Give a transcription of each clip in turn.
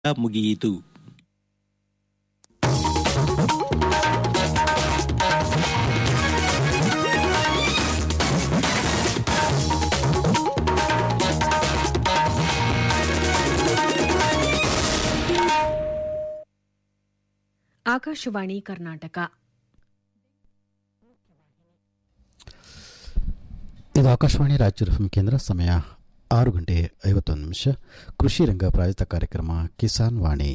ಮುಗಿಯಿತು ಆಕಾಶವಾಣಿ ಕರ್ನಾಟಕ ಇದು ಆಕಾಶವಾಣಿ ರಾಯಚೂರು ಎಫ್ಎಂ ಕೇಂದ್ರ ಸಮಯ ಆರು ಗಂಟೆ ಐವತ್ತೊಂದು ನಿಮಿಷ ಕೃಷಿ ರಂಗ ಪ್ರಾಯೋಜಿತ ಕಾರ್ಯಕ್ರಮ ಕಿಸಾನ್ ವಾಣಿ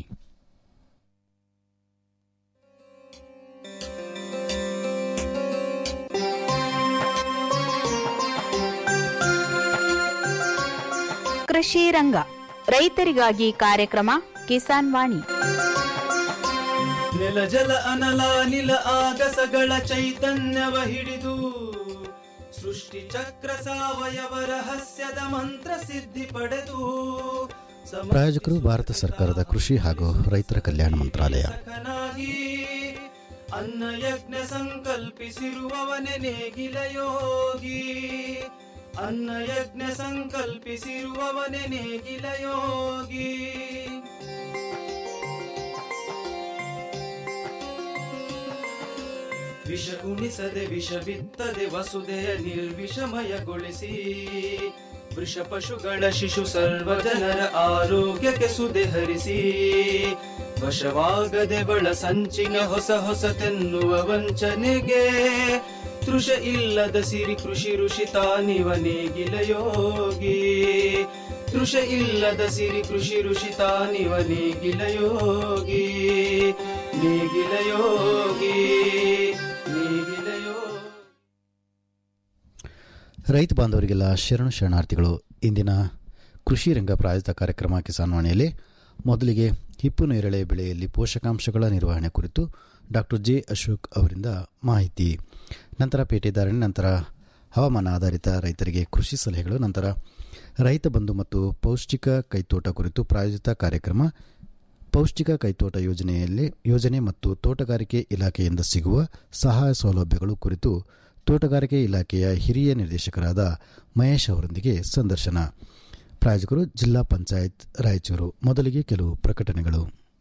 ಕೃಷಿ ರಂಗ ರೈತರಿಗಾಗಿ ಕಾರ್ಯಕ್ರಮ ಕಿಸಾನ್ ವಾಣಿ ನೆಲ ಜಲ ಅನಲ ನಿಲ ಆಗಸಗಳ ಚೈತನ್ಯವ ಹಿಡಿದು ಸೃಷ್ಟಿ ಚಕ್ರ ಸಾವಯವ ರಹಸ್ಯದ ಮಂತ್ರ ಸಿದ್ಧಿ ಪಡೆದು ಸಮಸ್ತ ಪ್ರಾಯೋಜಕರು ಭಾರತ ಸರ್ಕಾರದ ಕೃಷಿ ಹಾಗೂ ರೈತರ ಕಲ್ಯಾಣ ಮಂತ್ರಾಲಯ ಸಖನಾಗಿ ಅನ್ನ ಯಜ್ಞ ಸಂಕಲ್ಪಿಸಿರುವವನೆ ನೇಗಿಲ ಯೋಗಿ ಅನ್ನ ಯಜ್ಞ ಸಂಕಲ್ಪಿಸಿರುವವನೆ ನೇಗಿಲ ಯೋಗಿ ವಿಷ ಉಣಿಸದೆ ವಿಷ ಬಿತ್ತದೆ ವಸುದೆಯ ನಿರ್ವಿಷಮಯಗೊಳಿಸಿ ವೃಷ ಪಶುಗಳ ಶಿಶು ಸರ್ವ ಜನರ ಆರೋಗ್ಯಕ್ಕೆ ಸುದೆ ಹರಿಸಿ ವಶವಾಗದೆ ಬಳ ಸಂಚಿನ ಹೊಸ ಹೊಸತೆನ್ನುವ ವಂಚನೆಗೆ ತೃಷ ಇಲ್ಲದ ಸಿರಿ ಕೃಷಿ ಋಷಿ ತಾನಿವ ನೇಗಿಲ ಯೋಗಿ ತೃಷ ಇಲ್ಲದ ಸಿರಿ ಕೃಷಿ ಋಷಿ ತಾನಿವ ನೇಗಿಲ ಯೋಗಿ ನೇಗಿಲ ಯೋಗಿ ನೇಗಿಲ ಯೋಗಿ ರೈತ ಬಾಂಧವರಿಗೆಲ್ಲ ಶರಣು ಶರಣಾರ್ಥಿಗಳು ಇಂದಿನ ಕೃಷಿ ರಂಗ ಪ್ರಾಯೋಜಿತ ಕಾರ್ಯಕ್ರಮ ಕಿಸಾನ್ ವಾಣಿಯಲ್ಲಿ ಮೊದಲಿಗೆ ಹಿಪ್ಪು ನೇರಳೆ ಬೆಳೆಯಲ್ಲಿ ಪೋಷಕಾಂಶಗಳ ನಿರ್ವಹಣೆ ಕುರಿತು ಡಾಕ್ಟರ್ ಜೆ ಅಶೋಕ್ ಅವರಿಂದ ಮಾಹಿತಿ ನಂತರ ಪೇಟೆದಾರಣೆ ನಂತರ ಹವಾಮಾನ ಆಧಾರಿತ ರೈತರಿಗೆ ಕೃಷಿ ಸಲಹೆಗಳು ನಂತರ ರೈತ ಬಂಧು ಮತ್ತು ಪೌಷ್ಟಿಕ ಕೈತೋಟ ಕುರಿತು ಪ್ರಾಯೋಜಿತ ಕಾರ್ಯಕ್ರಮ ಪೌಷ್ಟಿಕ ಕೈತೋಟ ಯೋಜನೆಯಲ್ಲಿ ಯೋಜನೆ ಮತ್ತು ತೋಟಗಾರಿಕೆ ಇಲಾಖೆಯಿಂದ ಸಿಗುವ ಸಹಾಯ ಸೌಲಭ್ಯಗಳು ಕುರಿತು ತೋಟಗಾರಿಕೆ ಇಲಾಖೆಯ ಹಿರಿಯ ನಿರ್ದೇಶಕರಾದ ಮಹೇಶ್ ಅವರೊಂದಿಗೆ ಸಂದರ್ಶನ ಪ್ರಾಯೋಜಕರು ಜಿಲ್ಲಾ ಪಂಚಾಯತ್ ರಾಯಚೂರು ಮೊದಲಿಗೆ ಕೆಲವು ಪ್ರಕಟಣೆಗಳು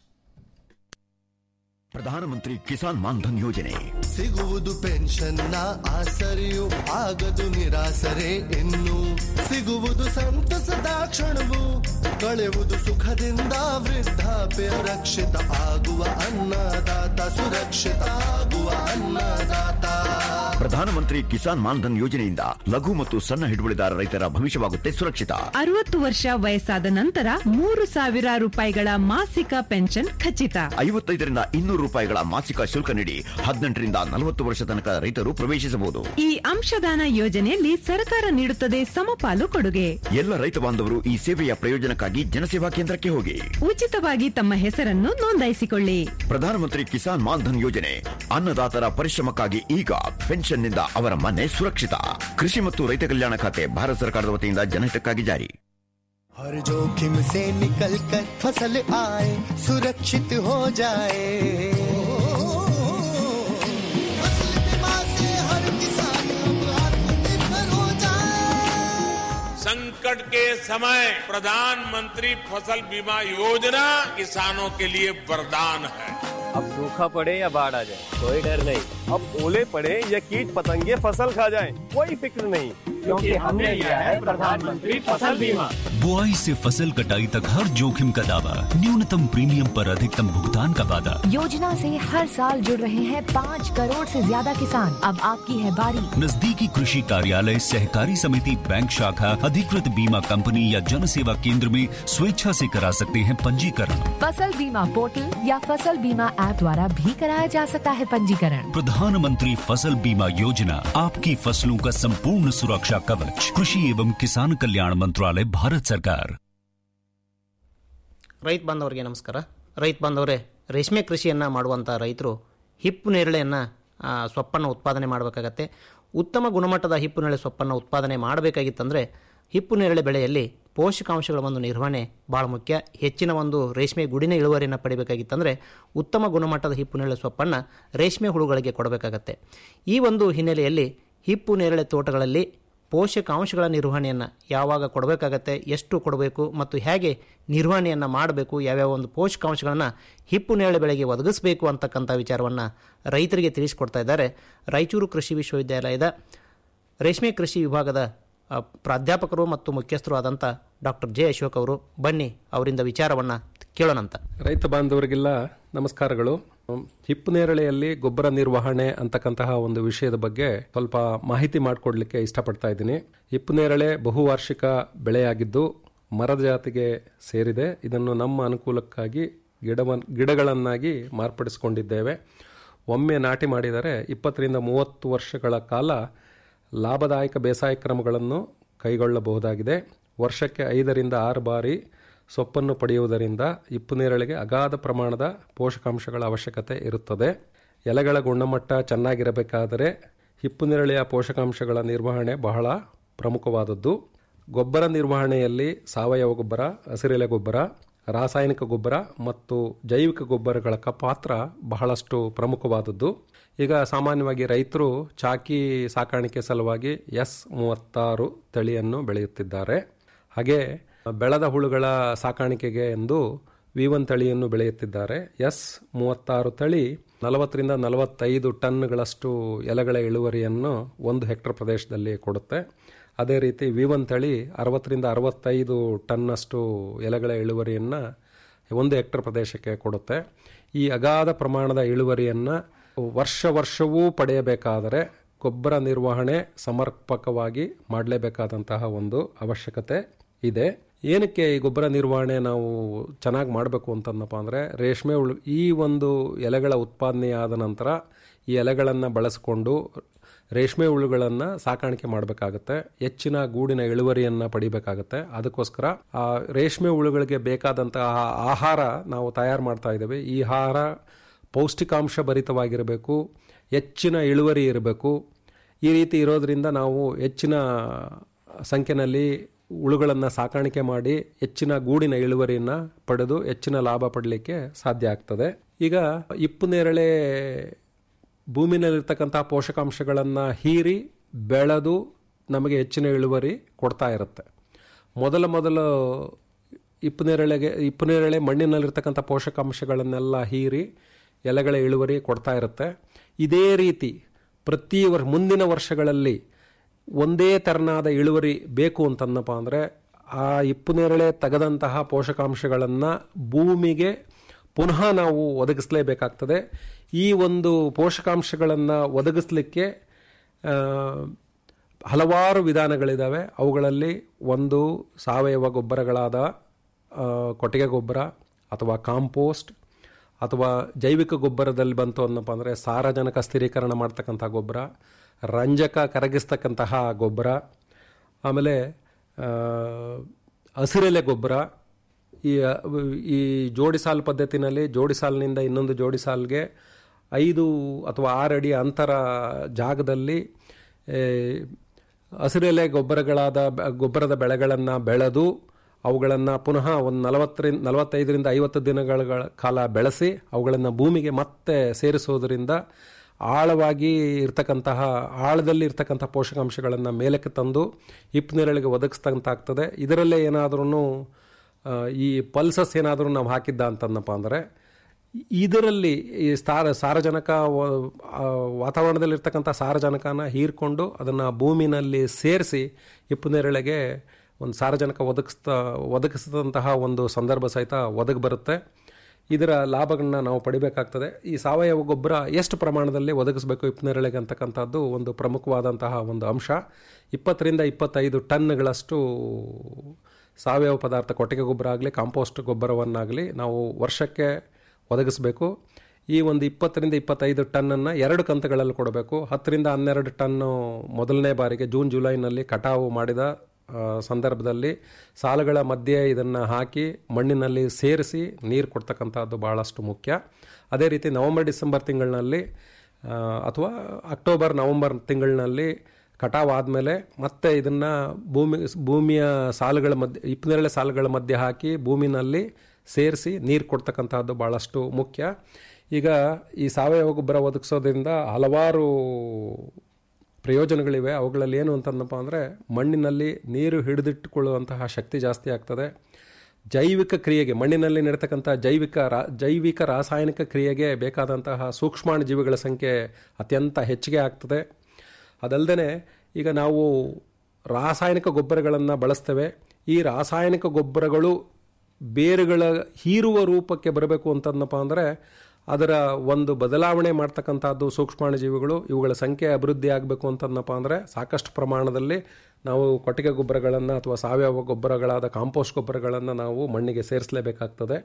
ಪ್ರಧಾನಮಂತ್ರಿ ಕಿಸಾನ್ ಮಾನ್ಧನ್ ಯೋಜನೆ ಸಿಗುವುದು ಪೆನ್ಷನ್ನ ಆಸರೆಯು ಆಗದು ನಿರಾಸರೆ ಇನ್ನು ಸಿಗುವುದು ಸಂತಸದ ಕ್ಷಣವು ಕಳೆಯುವುದು ಸುಖದಿಂದ ವೃದ್ಧಾಪ್ಯ ರಕ್ಷಿತ ಆಗುವ ಅನ್ನದಾತ ಸುರಕ್ಷಿತ ಆಗುವ ಅನ್ನದಾತ ಪ್ರಧಾನಮಂತ್ರಿ ಕಿಸಾನ್ ಮಾನ್ಧನ್ ಯೋಜನೆಯಿಂದ ಲಘು ಮತ್ತು ಸಣ್ಣ ಹಿಡುವಳಿದಾರ ರೈತರ ಭವಿಷ್ಯವಾಗುತ್ತೆ ಸುರಕ್ಷಿತ ಅರವತ್ತು ವರ್ಷ ವಯಸ್ಸಾದ ನಂತರ ಮೂರು ಸಾವಿರ ರೂಪಾಯಿಗಳ ಮಾಸಿಕ ಪೆನ್ಷನ್ ಖಚಿತ ಐವತ್ತೈದರಿಂದ ಇನ್ನೂರು ರೂಪಾಯಿಗಳ ಮಾಸಿಕ ಶುಲ್ಕ ನೀಡಿ ಹದಿನೆಂಟರಿಂದ ನಲವತ್ತು ವರ್ಷ ತನಕ ರೈತರು ಪ್ರವೇಶಿಸಬಹುದು ಈ ಅಂಶದಾನ ಯೋಜನೆಯಲ್ಲಿ ಸರ್ಕಾರ ನೀಡುತ್ತದೆ ಸಮಪಾಲು ಕೊಡುಗೆ ಎಲ್ಲ ರೈತ ಬಾಂಧವರು ಈ ಸೇವೆಯ ಪ್ರಯೋಜನಕ್ಕಾಗಿ ಜನಸೇವಾ ಕೇಂದ್ರಕ್ಕೆ ಹೋಗಿ ಉಚಿತವಾಗಿ ತಮ್ಮ ಹೆಸರನ್ನು ನೋಂದಾಯಿಸಿಕೊಳ್ಳಿ ಪ್ರಧಾನಮಂತ್ರಿ ಕಿಸಾನ್ ಮಾನ್ಧನ್ ಯೋಜನೆ ಅನ್ನದಾತರ ಪರಿಶ್ರಮಕ್ಕಾಗಿ ಈಗ ಪೆನ್ಷನ್ನಿಂದ ಅವರ ಮನೆ ಸುರಕ್ಷಿತ ಕೃಷಿ ಮತ್ತು ರೈತ ಕಲ್ಯಾಣ ಖಾತೆ ಭಾರತ ಸರ್ಕಾರದ ವತಿಯಿಂದ ಜನಹಿತಕ್ಕಾಗಿ ಜಾರಿ हर जोखिम से निकल कर फसल आए सुरक्षित हो जाए फसल बीमा से हर किसान अब आत्मनिर्भर हो जाए संकट के समय प्रधानमंत्री फसल बीमा योजना किसानों के लिए वरदान है अब सूखा पड़े या बाढ़ आ जाए कोई डर नहीं अब ओले पड़े या कीट पतंगे फसल खा जाए कोई फिक्र नहीं क्योंकि हमने लिया है प्रधानमंत्री फसल बीमा बुआई से फसल कटाई तक हर जोखिम का दावा न्यूनतम प्रीमियम पर अधिकतम भुगतान का वादा योजना से हर साल जुड़ रहे हैं पाँच करोड़ से ज्यादा किसान अब आपकी है बारी नजदीकी कृषि कार्यालय सहकारी समिति बैंक शाखा अधिकृत बीमा कंपनी या जन सेवा केंद्र में स्वेच्छा से करा सकते हैं पंजीकरण फसल बीमा पोर्टल या फसल बीमा ऐप द्वारा भी कराया जा सकता है पंजीकरण प्रधानमंत्री फसल बीमा योजना आपकी फसलों का संपूर्ण सुरक्षा कवच कृषि एवं किसान कल्याण मंत्रालय भारत सरकार ರೈತ ಬಾಂಧವರಿಗೆ ನಮಸ್ಕಾರ ರೈತ ಬಾಂಧವರೇ ರೇಷ್ಮೆ ಕೃಷಿಯನ್ನು ಮಾಡುವಂಥ ರೈತರು ಹಿಪ್ಪು ನೇರಳೆಯನ್ನು ಆ, ಸೊಪ್ಪನ್ನು ಉತ್ಪಾದನೆ ಮಾಡಬೇಕಾಗತ್ತೆ ಉತ್ತಮ ಗುಣಮಟ್ಟದ ಹಿಪ್ಪು ನೇರಳೆ ಸೊಪ್ಪನ್ನು ಉತ್ಪಾದನೆ ಮಾಡಬೇಕಾಗಿತ್ತಂದರೆ ಹಿಪ್ಪು ನೇರಳೆ ಬೆಳೆಯಲ್ಲಿ ಪೋಷಕಾಂಶಗಳ ಒಂದು ನಿರ್ವಹಣೆ ಭಾಳ ಮುಖ್ಯ ಹೆಚ್ಚಿನ ಒಂದು ರೇಷ್ಮೆ ಗುಡಿನ ಇಳುವರಿಯನ್ನು ಪಡಿಬೇಕಾಗಿತ್ತಂದರೆ ಉತ್ತಮ ಗುಣಮಟ್ಟದ ಹಿಪ್ಪು ನೇರಳೆ ಸೊಪ್ಪನ್ನು ರೇಷ್ಮೆ ಹುಳುಗಳಿಗೆ ಕೊಡಬೇಕಾಗತ್ತೆ ಈ ಒಂದು ಹಿನ್ನೆಲೆಯಲ್ಲಿ ಹಿಪ್ಪು ನೇರಳೆ ತೋಟಗಳಲ್ಲಿ ಪೋಷಕಾಂಶಗಳ ನಿರ್ವಹಣೆಯನ್ನು ಯಾವಾಗ ಕೊಡಬೇಕಾಗತ್ತೆ ಎಷ್ಟು ಕೊಡಬೇಕು ಮತ್ತು ಹೇಗೆ ನಿರ್ವಹಣೆಯನ್ನು ಮಾಡಬೇಕು ಯಾವ್ಯಾವ ಒಂದು ಪೋಷಕಾಂಶಗಳನ್ನು ಹಿಪ್ಪು ನೇರಳೆ ಬೆಳೆಗೆ ಒದಗಿಸಬೇಕು ಅಂತಕ್ಕಂಥ ವಿಚಾರವನ್ನು ರೈತರಿಗೆ ತಿಳಿಸಿಕೊಡ್ತಾ ಇದ್ದಾರೆ ರಾಯಚೂರು ಕೃಷಿ ವಿಶ್ವವಿದ್ಯಾಲಯದ ರೇಷ್ಮೆ ಕೃಷಿ ವಿಭಾಗದ ಆ, ಪ್ರಾಧ್ಯಾಪಕರು ಮತ್ತು ಮುಖ್ಯಸ್ಥರು ಆದಂಥ ಡಾಕ್ಟರ್ ಜೆ ಅಶೋಕ್ ಅವರು ಬನ್ನಿ ಅವರಿಂದ ವಿಚಾರವನ್ನು ಕೇಳೋಣಂತ ರೈತ ಬಾಂಧವರಿಗೆಲ್ಲ ನಮಸ್ಕಾರಗಳು ಹಿಪ್ಪು ನೇರಳೆಯಲ್ಲಿ ಗೊಬ್ಬರ ನಿರ್ವಹಣೆ ಅಂತಕ್ಕಂತಹ ಒಂದು ವಿಷಯದ ಬಗ್ಗೆ ಸ್ವಲ್ಪ ಮಾಹಿತಿ ಮಾಡಿಕೊಡ್ಲಿಕ್ಕೆ ಇಷ್ಟಪಡ್ತಾ ಇದ್ದೀನಿ ಹಿಪ್ಪು ನೇರಳೆ ಬಹುವಾರ್ಷಿಕ ಬೆಳೆಯಾಗಿದ್ದು ಮರದ ಜಾತಿಗೆ ಸೇರಿದೆ ಇದನ್ನು ನಮ್ಮ ಅನುಕೂಲಕ್ಕಾಗಿ ಗಿಡವ ಗಿಡಗಳನ್ನಾಗಿ ಮಾರ್ಪಡಿಸಿಕೊಂಡಿದ್ದೇವೆ ಒಮ್ಮೆ ನಾಟಿ ಮಾಡಿದರೆ ಇಪ್ಪತ್ತರಿಂದ ಮೂವತ್ತು ವರ್ಷಗಳ ಕಾಲ ಲಾಭದಾಯಕ ಬೇಸಾಯ ಕ್ರಮಗಳನ್ನು ಕೈಗೊಳ್ಳಬಹುದಾಗಿದೆ ವರ್ಷಕ್ಕೆ ಐದರಿಂದ ಆರು ಬಾರಿ ಸೊಪ್ಪನ್ನು ಪಡೆಯುವುದರಿಂದ ಇಪ್ಪು ನೇರಳೆಗೆ ಅಗಾಧ ಪ್ರಮಾಣದ ಪೋಷಕಾಂಶಗಳ ಅವಶ್ಯಕತೆ ಇರುತ್ತದೆ ಎಲೆಗಳ ಗುಣಮಟ್ಟ ಚೆನ್ನಾಗಿರಬೇಕಾದರೆ ಹಿಪ್ಪು ನೇರಳೆಯ ಪೋಷಕಾಂಶಗಳ ನಿರ್ವಹಣೆ ಬಹಳ ಪ್ರಮುಖವಾದದ್ದು ಗೊಬ್ಬರ ನಿರ್ವಹಣೆಯಲ್ಲಿ ಸಾವಯವ ಗೊಬ್ಬರ ಹಸಿರೆಲೆ ಗೊಬ್ಬರ ರಾಸಾಯನಿಕ ಗೊಬ್ಬರ ಮತ್ತು ಜೈವಿಕ ಗೊಬ್ಬರಗಳ ಕ- ಪಾತ್ರ ಬಹಳಷ್ಟು ಪ್ರಮುಖವಾದದ್ದು ಈಗ ಸಾಮಾನ್ಯವಾಗಿ ರೈತರು ಚಾಕಿ ಸಾಕಾಣಿಕೆ ಸಲುವಾಗಿ ಎಸ್ ಮೂವತ್ತಾರು ತಳಿಯನ್ನು ಬೆಳೆಯುತ್ತಿದ್ದಾರೆ ಹಾಗೆ ಬೆಳೆದ ಹುಳುಗಳ ಸಾಕಾಣಿಕೆಗೆ ಎಂದು ವಿ ಒನ್ ತಳಿಯನ್ನು ಬೆಳೆಯುತ್ತಿದ್ದಾರೆ ಎಸ್ ಮೂವತ್ತಾರು ತಳಿ ನಲವತ್ತರಿಂದ ನಲವತ್ತೈದು ಟನ್ಗಳಷ್ಟು ಎಲೆಗಳ ಇಳುವರಿಯನ್ನು ಒಂದು ಹೆಕ್ಟರ್ ಪ್ರದೇಶದಲ್ಲಿ ಕೊಡುತ್ತೆ ಅದೇ ರೀತಿ ವಿ ಒನ್ ತಳಿ ಅರವತ್ತರಿಂದ ಅರವತ್ತೈದು ಟನ್ನಷ್ಟು ಎಲೆಗಳ ಇಳುವರಿಯನ್ನು ಒಂದು ಹೆಕ್ಟರ್ ಪ್ರದೇಶಕ್ಕೆ ಕೊಡುತ್ತೆ ಈ ಅಗಾಧ ಪ್ರಮಾಣದ ಇಳುವರಿಯನ್ನು ವರ್ಷ ವರ್ಷವೂ ಪಡೆಯಬೇಕಾದರೆ ಗೊಬ್ಬರ ನಿರ್ವಹಣೆ ಸಮರ್ಪಕವಾಗಿ ಮಾಡಲೇಬೇಕಾದಂತಹ ಒಂದು ಅವಶ್ಯಕತೆ ಇದೆ ಏನಕ್ಕೆ ಈ ಗೊಬ್ಬರ ನಿರ್ವಹಣೆ ನಾವು ಚೆನ್ನಾಗಿ ಮಾಡಬೇಕು ಅಂತಂದಪ್ಪ ಅಂದರೆ ರೇಷ್ಮೆ ಹುಳು ಈ ಒಂದು ಎಲೆಗಳ ಉತ್ಪಾದನೆಯಾದ ನಂತರ ಈ ಎಲೆಗಳನ್ನು ಬಳಸಿಕೊಂಡು ರೇಷ್ಮೆ ಹುಳುಗಳನ್ನು ಸಾಕಾಣಿಕೆ ಮಾಡಬೇಕಾಗತ್ತೆ ಹೆಚ್ಚಿನ ಗೂಡಿನ ಇಳುವರಿಯನ್ನು ಪಡಿಬೇಕಾಗತ್ತೆ ಅದಕ್ಕೋಸ್ಕರ ಆ ರೇಷ್ಮೆ ಹುಳುಗಳಿಗೆ ಬೇಕಾದಂತಹ ಆಹಾರ ನಾವು ತಯಾರು ಮಾಡ್ತಾ ಇದ್ದೇವೆ ಈ ಆಹಾರ ಪೌಷ್ಟಿಕಾಂಶ ಭರಿತವಾಗಿರಬೇಕು ಹೆಚ್ಚಿನ ಇಳುವರಿ ಇರಬೇಕು ಈ ರೀತಿ ಇರೋದ್ರಿಂದ ನಾವು ಹೆಚ್ಚಿನ ಸಂಖ್ಯೆಯಲ್ಲಿ ಹುಳುಗಳನ್ನು ಸಾಕಾಣಿಕೆ ಮಾಡಿ ಹೆಚ್ಚಿನ ಗೂಡಿನ ಇಳುವರಿಯನ್ನು ಪಡೆದು ಹೆಚ್ಚಿನ ಲಾಭ ಪಡಲಿಕ್ಕೆ ಸಾಧ್ಯ ಆಗ್ತದೆ ಈಗ ಇಪ್ಪು ನೇರಳೆ ಭೂಮಿನಲ್ಲಿರ್ತಕ್ಕಂಥ ಪೋಷಕಾಂಶಗಳನ್ನು ಹೀರಿ ಬೆಳೆದು ನಮಗೆ ಹೆಚ್ಚಿನ ಇಳುವರಿ ಕೊಡ್ತಾ ಇರುತ್ತೆ ಮೊದಲ ಮೊದಲು ಇಪ್ಪು ನೇರಳೆಗೆ ಇಪ್ಪು ನೇರಳೆ ಮಣ್ಣಿನಲ್ಲಿರ್ತಕ್ಕಂಥ ಪೋಷಕಾಂಶಗಳನ್ನೆಲ್ಲ ಹೀರಿ ಎಲೆಗಳ ಇಳುವರಿ ಕೊಡ್ತಾ ಇರುತ್ತೆ ಇದೇ ರೀತಿ ಪ್ರತಿ ವರ್ಷ ಮುಂದಿನ ವರ್ಷಗಳಲ್ಲಿ ಒಂದೇ ತೆರನಾದ ಇಳುವರಿ ಬೇಕು ಅಂತಂದಪ್ಪ ಅಂದರೆ ಆ ಇಪ್ಪು ನೇರಳೆ ತೆಗೆದಂತಹ ಪೋಷಕಾಂಶಗಳನ್ನು ಭೂಮಿಗೆ ಪುನಃ ನಾವು ಒದಗಿಸಲೇಬೇಕಾಗ್ತದೆ ಈ ಒಂದು ಪೋಷಕಾಂಶಗಳನ್ನು ಒದಗಿಸಲಿಕ್ಕೆ ಆ, ಹಲವಾರು ವಿಧಾನಗಳಿದ್ದಾವೆ ಅವುಗಳಲ್ಲಿ ಒಂದು ಸಾವಯವ ಗೊಬ್ಬರಗಳಾದ ಆ, ಕೊಟ್ಟಿಗೆ ಗೊಬ್ಬರ ಅಥವಾ ಕಾಂಪೋಸ್ಟ್ ಅಥವಾ ಜೈವಿಕ ಗೊಬ್ಬರದಲ್ಲಿ ಬಂತು ಅನ್ನಪ್ಪ ಅಂದರೆ ಸಾರಜನಕ ಸ್ಥಿರೀಕರಣ ಮಾಡ್ತಕ್ಕಂಥ ಗೊಬ್ಬರ ರಂಜಕ ಕರಗಿಸ್ತಕ್ಕಂತಹ ಗೊಬ್ಬರ ಆಮೇಲೆ ಆ, ಹಸಿರೆಲೆ ಗೊಬ್ಬರ ಈ ಈ ಜೋಡಿ ಸಾಲು ಪದ್ಧತಿನಲ್ಲಿ ಜೋಡಿ ಸಾಲಿನಿಂದ ಇನ್ನೊಂದು ಜೋಡಿ ಸಾಲಿಗೆ ಐದು ಅಥವಾ ಆರು ಅಡಿ ಅಂತರ ಜಾಗದಲ್ಲಿ ಏ, ಹಸಿರೆಲೆ ಗೊಬ್ಬರಗಳಾದ ಬ- ಗೊಬ್ಬರದ ಬೆಳೆಗಳನ್ನು ಬೆಳೆದು ಅವುಗಳನ್ನು ಪುನಃ ಒಂದು ನಲವತ್ತರಿಂದ ನಲವತ್ತೈದರಿಂದ ಐವತ್ತು ದಿನಗಳ ಕಾಲ ಬೆಳೆಸಿ ಅವುಗಳನ್ನು ಭೂಮಿಗೆ ಮತ್ತೆ ಸೇರಿಸೋದರಿಂದ ಆಳವಾಗಿ ಇರ್ತಕ್ಕಂತಹ ಆಳದಲ್ಲಿ ಇರ್ತಕ್ಕಂಥ ಪೋಷಕಾಂಶಗಳನ್ನು ಮೇಲಕ್ಕೆ ತಂದು ಹಿಪ್ಪು ನೇರಳೆಗೆ ಒದಗಿಸ್ತಂತಾಗ್ತದೆ ಇದರಲ್ಲೇ ಏನಾದ್ರೂ ಈ ಪಲ್ಸಸ್ ಏನಾದರೂ ನಾವು ಹಾಕಿದ್ದ ಅಂತಂದಪ್ಪ ಅಂದರೆ ಇದರಲ್ಲಿ ಈ ಸಾರ ಸಾರಜನಕ ವ- ಆ, ವಾತಾವರಣದಲ್ಲಿರ್ತಕ್ಕಂಥ ಸಾರಜನಕನ ಹೀರ್ಕೊಂಡು ಅದನ್ನು ಭೂಮಿನಲ್ಲಿ ಸೇರಿಸಿ ಹಿಪ್ಪು ನೇರಳೆಗೆ ಒಂದು ಸಾರಜನಕ ಒದಗಿಸ್ತಾ ಒದಗಿಸಿದಂತಹ ಒಂದು ಸಂದರ್ಭ ಸಹಿತ ಒದಗಿ ಬರುತ್ತೆ ಇದರ ಲಾಭಗಳನ್ನ ನಾವು ಪಡಿಬೇಕಾಗ್ತದೆ ಈ ಸಾವಯವ ಗೊಬ್ಬರ ಎಷ್ಟು ಪ್ರಮಾಣದಲ್ಲಿ ಒದಗಿಸಬೇಕು ಹಿಪ್ಪು ನೇರಳೆಗೆ ಅಂತಕ್ಕಂಥದ್ದು ಒಂದು ಪ್ರಮುಖವಾದಂತಹ ಒಂದು ಅಂಶ ಇಪ್ಪತ್ತರಿಂದ ಇಪ್ಪತ್ತೈದು ಟನ್ಗಳಷ್ಟು ಸಾವಯವ ಪದಾರ್ಥ ಕೊಟ್ಟಿಗೆ ಗೊಬ್ಬರ ಆಗಲಿ ಕಾಂಪೋಸ್ಟ್ ಗೊಬ್ಬರವನ್ನಾಗಲಿ ನಾವು ವರ್ಷಕ್ಕೆ ಒದಗಿಸಬೇಕು ಈ ಒಂದು ಇಪ್ಪತ್ತರಿಂದ ಇಪ್ಪತ್ತೈದು ಟನ್ನನ್ನು ಎರಡು ಕಂತುಗಳಲ್ಲಿ ಕೊಡಬೇಕು ಹತ್ತರಿಂದ ಹನ್ನೆರಡು ಟನ್ನು ಮೊದಲನೇ ಬಾರಿಗೆ ಜೂನ್ ಜುಲೈನಲ್ಲಿ ಕಟಾವು ಮಾಡಿದ ಆ, ಸಂದರ್ಭದಲ್ಲಿ ಸಾಲುಗಳ ಮಧ್ಯೆ ಇದನ್ನು ಹಾಕಿ ಮಣ್ಣಿನಲ್ಲಿ ಸೇರಿಸಿ ನೀರು ಕೊಡ್ತಕ್ಕಂಥದ್ದು ಭಾಳಷ್ಟು ಮುಖ್ಯ ಅದೇ ರೀತಿ ನವಂಬರ್ ಡಿಸೆಂಬರ್ ತಿಂಗಳಿನಲ್ಲಿ ಆ, ಅಥವಾ ಅಕ್ಟೋಬರ್ ನವಂಬರ್ ತಿಂಗಳಿನಲ್ಲಿ ಕಟಾವ್ ಆದಮೇಲೆ ಮತ್ತೆ ಇದನ್ನು ಭೂಮಿ ಭೂಮಿಯ ಸಾಲುಗಳ ಮಧ್ಯೆ ಇಪ್ಪನೇರಳೆ ಸಾಲುಗಳ ಮಧ್ಯೆ ಹಾಕಿ ಭೂಮಿನಲ್ಲಿ ಸೇರಿಸಿ ನೀರು ಕೊಡ್ತಕ್ಕಂಥದ್ದು ಭಾಳಷ್ಟು ಮುಖ್ಯ ಈಗ ಈ ಸಾವಯವ ಗೊಬ್ಬರ ಒದಗಿಸೋದ್ರಿಂದ ಹಲವಾರು ಪ್ರಯೋಜನಗಳಿವೆ ಅವುಗಳಲ್ಲಿ ಏನು ಅಂತಂದಪ್ಪ ಅಂದರೆ ಮಣ್ಣಿನಲ್ಲಿ ನೀರು ಹಿಡಿದಿಟ್ಟುಕೊಳ್ಳುವಂತಹ ಶಕ್ತಿ ಜಾಸ್ತಿ ಆಗ್ತದೆ ಜೈವಿಕ ಕ್ರಿಯೆಗೆ ಮಣ್ಣಿನಲ್ಲಿ ನಡೀತಕ್ಕಂಥ ಜೈವಿಕ ರಾ ಜೈವಿಕ ರಾಸಾಯನಿಕ ಕ್ರಿಯೆಗೆ ಬೇಕಾದಂತಹ ಸೂಕ್ಷ್ಮಾಣು ಜೀವಿಗಳ ಸಂಖ್ಯೆ ಅತ್ಯಂತ ಹೆಚ್ಚಿಗೆ ಆಗ್ತದೆ ಅದಲ್ಲದೆ ಈಗ ನಾವು ರಾಸಾಯನಿಕ ಗೊಬ್ಬರಗಳನ್ನು ಬಳಸ್ತೇವೆ ಈ ರಾಸಾಯನಿಕ ಗೊಬ್ಬರಗಳು ಬೇರುಗಳ ಹೀರುವ ರೂಪಕ್ಕೆ ಬರಬೇಕು ಅಂತಂದಪ್ಪ ಅಂದರೆ ಅದರ ಒಂದು ಬದಲಾವಣೆ ಮಾಡ್ತಕ್ಕಂಥದ್ದು ಸೂಕ್ಷ್ಮಾಣು ಜೀವಿಗಳು ಇವುಗಳ ಸಂಖ್ಯೆ ಅಭಿವೃದ್ಧಿ ಆಗಬೇಕು ಅಂತಂದಪ್ಪ ಅಂದರೆ ಸಾಕಷ್ಟು ಪ್ರಮಾಣದಲ್ಲಿ ನಾವು ಕೊಟ್ಟಿಗೆ ಗೊಬ್ಬರಗಳನ್ನು ಅಥವಾ ಸಾವಯವ ಗೊಬ್ಬರಗಳಾದ ಕಾಂಪೋಸ್ಟ್ ಗೊಬ್ಬರಗಳನ್ನು ನಾವು ಮಣ್ಣಿಗೆ ಸೇರಿಸಲೇಬೇಕಾಗ್ತದೆ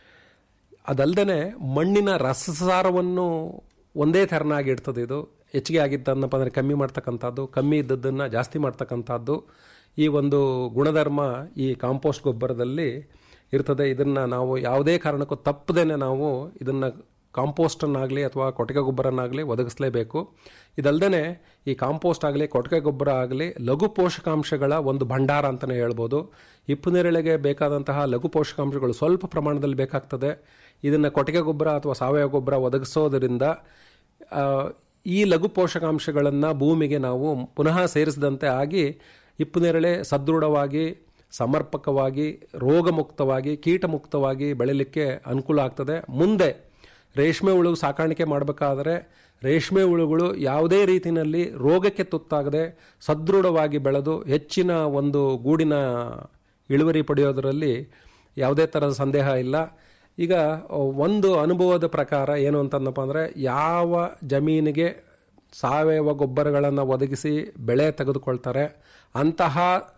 ಅದಲ್ಲದೆ ಮಣ್ಣಿನ ರಸಸಾರವನ್ನು ಒಂದೇ ಥರನಾಗಿ ಇಡ್ತದೆ ಇದು ಹೆಚ್ಚಿಗೆ ಆಗಿದ್ದನ್ನಪ್ಪ ಅಂದರೆ ಕಮ್ಮಿ ಮಾಡ್ತಕ್ಕಂಥದ್ದು ಕಮ್ಮಿ ಇದ್ದದ್ದನ್ನು ಜಾಸ್ತಿ ಮಾಡ್ತಕ್ಕಂಥದ್ದು ಈ ಒಂದು ಗುಣಧರ್ಮ ಈ ಕಾಂಪೋಸ್ಟ್ ಗೊಬ್ಬರದಲ್ಲಿ ಇರ್ತದೆ ಇದನ್ನು ನಾವು ಯಾವುದೇ ಕಾರಣಕ್ಕೂ ತಪ್ಪದೇನೆ ನಾವು ಇದನ್ನು ಕಾಂಪೋಸ್ಟನ್ನಾಗಲಿ ಅಥವಾ ಕೊಟ್ಟಿಗೆ ಗೊಬ್ಬರನ್ನಾಗಲಿ ಒದಗಿಸಲೇಬೇಕು ಇದಲ್ಲದೆ ಈ ಕಾಂಪೋಸ್ಟ್ ಆಗಲಿ ಕೊಟ್ಟಿಗೆ ಗೊಬ್ಬರ ಆಗಲಿ ಲಘು ಪೋಷಕಾಂಶಗಳ ಒಂದು ಭಂಡಾರ ಅಂತಲೇ ಹೇಳ್ಬೋದು ಹಿಪ್ಪು ನೇರಳೆಗೆ ಬೇಕಾದಂತಹ ಲಘು ಪೋಷಕಾಂಶಗಳು ಸ್ವಲ್ಪ ಪ್ರಮಾಣದಲ್ಲಿ ಬೇಕಾಗ್ತದೆ ಇದನ್ನು ಕೊಟ್ಟಿಗೆ ಗೊಬ್ಬರ ಅಥವಾ ಸಾವಯವ ಗೊಬ್ಬರ ಒದಗಿಸೋದರಿಂದ ಆ, ಈ ಲಘು ಪೋಷಕಾಂಶಗಳನ್ನು ಭೂಮಿಗೆ ನಾವು ಪುನಃ ಸೇರಿಸಿದಂತೆ ಆಗಿ ಹಿಪ್ಪು ನೇರಳೆ ಸದೃಢವಾಗಿ ಸಮರ್ಪಕವಾಗಿ ರೋಗಮುಕ್ತವಾಗಿ ಕೀಟಮುಕ್ತವಾಗಿ ಬೆಳಿಲಿಕ್ಕೆ ಅನುಕೂಲ ಆಗ್ತದೆ ಮುಂದೆ ರೇಷ್ಮೆ ಹುಳು ಸಾಕಾಣಿಕೆ ಮಾಡಬೇಕಾದರೆ ರೇಷ್ಮೆ ಹುಳುಗಳು ಯಾವುದೇ ರೀತಿಯಲ್ಲಿ ರೋಗಕ್ಕೆ ತುತ್ತಾಗದೆ ಸದೃಢವಾಗಿ ಬೆಳೆದು ಹೆಚ್ಚಿನ ಒಂದು ಗೂಡಿನ ಇಳುವರಿ ಪಡೆಯೋದರಲ್ಲಿ ಯಾವುದೇ ಥರದ ಸಂದೇಹ ಇಲ್ಲ ಈಗ ಒಂದು ಅನುಭವದ ಪ್ರಕಾರ ಏನು ಅಂತಂದಪ್ಪ ಅಂದರೆ ಯಾವ ಜಮೀನಿಗೆ ಸಾವಯವ ಗೊಬ್ಬರಗಳನ್ನು ಒದಗಿಸಿ ಬೆಳೆ ತೆಗೆದುಕೊಳ್ತಾರೆ ಅಂತಹ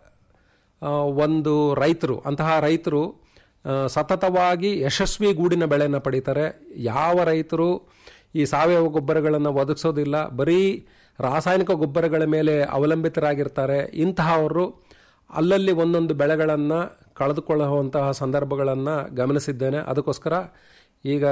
ಆ, ಒಂದು ರೈತರು ಅಂತಹ ರೈತರು ಆ, ಸತತವಾಗಿ ಯಶಸ್ವಿ ಗೂಡಿನ ಬೆಳೆಯನ್ನು ಪಡೀತಾರೆ ಯಾವ ರೈತರು ಈ ಸಾವಯವ ಗೊಬ್ಬರಗಳನ್ನು ಒದಗಿಸೋದಿಲ್ಲ ಬರೀ ರಾಸಾಯನಿಕ ಗೊಬ್ಬರಗಳ ಮೇಲೆ ಅವಲಂಬಿತರಾಗಿರ್ತಾರೆ ಇಂತಹವರು ಅಲ್ಲಲ್ಲಿ ಒಂದೊಂದು ಬೆಳೆಗಳನ್ನು ಕಳೆದುಕೊಳ್ಳುವಂತಹ ಸಂದರ್ಭಗಳನ್ನು ಗಮನಿಸಿದ್ದೇನೆ ಅದಕ್ಕೋಸ್ಕರ ಈಗ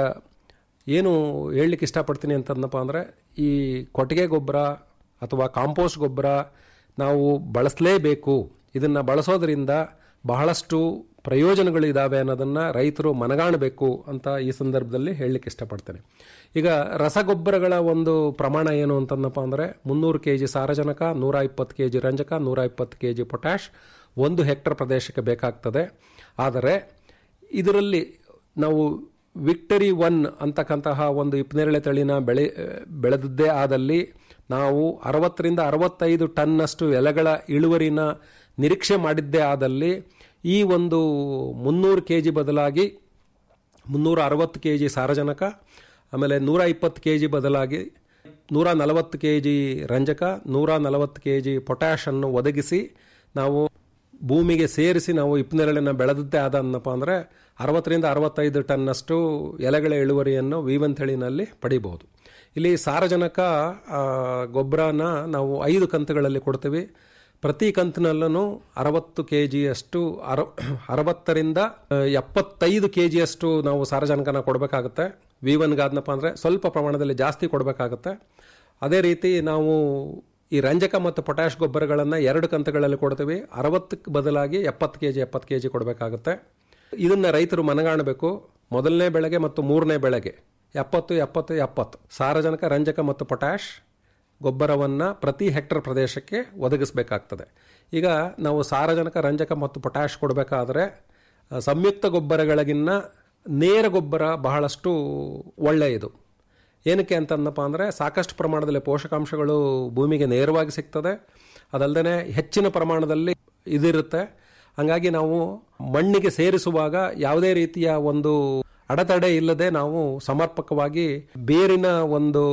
ಏನು ಹೇಳಲಿಕ್ಕೆ ಇಷ್ಟಪಡ್ತೀನಿ ಅಂತಂದಪ್ಪ ಅಂದರೆ ಈ ಕೊಟ್ಟಿಗೆ ಗೊಬ್ಬರ ಅಥವಾ ಕಾಂಪೋಸ್ಟ್ ಗೊಬ್ಬರ ನಾವು ಬಳಸಲೇಬೇಕು ಇದನ್ನು ಬಳಸೋದ್ರಿಂದ ಬಹಳಷ್ಟು ಪ್ರಯೋಜನಗಳಿದ್ದಾವೆ ಅನ್ನೋದನ್ನು ರೈತರು ಮನಗಾಣಬೇಕು ಅಂತ ಈ ಸಂದರ್ಭದಲ್ಲಿ ಹೇಳಲಿಕ್ಕೆ ಇಷ್ಟಪಡ್ತೇನೆ ಈಗ ರಸಗೊಬ್ಬರಗಳ ಒಂದು ಪ್ರಮಾಣ ಏನು ಅಂತಂದಪ್ಪ ಅಂದರೆ ಮುನ್ನೂರು ಕೆ ಜಿ ಸಾರಜನಕ ನೂರ ಇಪ್ಪತ್ತು ಕೆ ಜಿ ರಂಜಕ ನೂರ ಇಪ್ಪತ್ತು ಕೆ ಜಿ ಪೊಟ್ಯಾಷ್ ಒಂದು ಹೆಕ್ಟರ್ ಪ್ರದೇಶಕ್ಕೆ ಬೇಕಾಗ್ತದೆ ಆದರೆ ಇದರಲ್ಲಿ ನಾವು ವಿಕ್ಟರಿ ಒನ್ ಅಂತಕ್ಕಂತಹ ಒಂದು ಇಪ್ಪನೇರಳೆ ತಳಿನ ಬೆಳೆ ಬೆಳೆದದ್ದೇ ಆದಲ್ಲಿ ನಾವು ಅರವತ್ತರಿಂದ ಅರವತ್ತೈದು ಟನ್ನಷ್ಟು ಎಲೆಗಳ ಇಳುವರಿನ ನಿರೀಕ್ಷೆ ಮಾಡಿದ್ದೇ ಆದಲ್ಲಿ ಈ ಒಂದು ಮುನ್ನೂರು ಕೆ ಜಿ ಬದಲಾಗಿ ಮುನ್ನೂರ ಅರವತ್ತು ಕೆ ಜಿ ಸಾರಜನಕ ಆಮೇಲೆ ನೂರ ಇಪ್ಪತ್ತು ಕೆ ಜಿ ಬದಲಾಗಿ ನೂರ ನಲವತ್ತು ಕೆ ಜಿ ರಂಜಕ ನೂರ ನಲವತ್ತು ಕೆ ಜಿ ಪೊಟ್ಯಾಷನ್ನು ಒದಗಿಸಿ ನಾವು ಭೂಮಿಗೆ ಸೇರಿಸಿ ನಾವು ಇಪ್ಪನೆರಳನ್ನು ಬೆಳೆದದ್ದೇ ಆದ ಅನ್ನಪ್ಪ ಅಂದರೆ ಅರವತ್ತರಿಂದ ಅರವತ್ತೈದು ಟನ್ನಷ್ಟು ಎಲೆಗಳ ಇಳುವರಿಯನ್ನು ವಿವನ್ ತಳಿನಲ್ಲಿ ಪಡಿಬಹುದು ಇಲ್ಲಿ ಸಾರಜನಕ ಆ, ಗೊಬ್ಬರನ ನಾವು ಐದು ಕಂತುಗಳಲ್ಲಿ ಕೊಡ್ತೀವಿ ಪ್ರತಿ ಕಂತಿನಲ್ಲೂ ಅರವತ್ತು ಕೆ ಜಿಯಷ್ಟು ಅರ ಅರವತ್ತರಿಂದ ಆ, ಎಪ್ಪತ್ತೈದು ಕೆ ಜಿಯಷ್ಟು ನಾವು ಸಾರಜನಕನ ಕೊಡಬೇಕಾಗುತ್ತೆ ವಿ ಒನ್ಗಾದ್ನಪ್ಪ ಅಂದರೆ ಸ್ವಲ್ಪ ಪ್ರಮಾಣದಲ್ಲಿ ಜಾಸ್ತಿ ಕೊಡಬೇಕಾಗುತ್ತೆ ಅದೇ ರೀತಿ ನಾವು ಈ ರಂಜಕ ಮತ್ತು ಪೊಟ್ಯಾಷ್ ಗೊಬ್ಬರಗಳನ್ನು ಎರಡು ಕಂತುಗಳಲ್ಲಿ ಕೊಡ್ತೀವಿ ಅರವತ್ತಕ್ಕೆ ಬದಲಾಗಿ ಎಪ್ಪತ್ತು ಕೆ ಜಿ ಎಪ್ಪತ್ತು ಕೆ ಜಿ ಕೊಡಬೇಕಾಗುತ್ತೆ ಇದನ್ನು ರೈತರು ಮನಗಾಣಬೇಕು ಮೊದಲನೇ ಬೆಳೆಗೆ ಮತ್ತು ಮೂರನೇ ಬೆಳೆಗೆ ಎಪ್ಪತ್ತು ಎಪ್ಪತ್ತು ಎಪ್ಪತ್ತು ಸಾರಜನಕ ರಂಜಕ ಮತ್ತು ಪೊಟ್ಯಾಷ್ ಗೊಬ್ಬರವನ್ನು ಪ್ರತಿ ಹೆಕ್ಟರ್ ಪ್ರದೇಶಕ್ಕೆ ಒದಗಿಸಬೇಕಾಗ್ತದೆ ಈಗ ನಾವು ಸಾರಜನಕ ರಂಜಕ ಮತ್ತು ಪೊಟ್ಯಾಷ್ ಕೊಡಬೇಕಾದ್ರೆ ಆ, ಸಂಯುಕ್ತ ಗೊಬ್ಬರಗಳಿಗಿನ್ನ ನೇರ ಗೊಬ್ಬರ ಬಹಳಷ್ಟು ಒಳ್ಳೆಯದು ಏನಕ್ಕೆ ಅಂತಂದಪ್ಪ ಅಂದರೆ ಸಾಕಷ್ಟು ಪ್ರಮಾಣದಲ್ಲಿ ಪೋಷಕಾಂಶಗಳು ಭೂಮಿಗೆ ನೇರವಾಗಿ ಸಿಗ್ತದೆ ಅದಲ್ಲದೆ ಹೆಚ್ಚಿನ ಪ್ರಮಾಣದಲ್ಲಿ ಇದಿರುತ್ತೆ ಹಾಗಾಗಿ ನಾವು ಮಣ್ಣಿಗೆ ಸೇರಿಸುವಾಗ ಯಾವುದೇ ರೀತಿಯ ಒಂದು ಅಡೆತಡೆ ಇಲ್ಲದೆ ನಾವು ಸಮರ್ಪಕವಾಗಿ ಬೇರಿನ ಒಂದು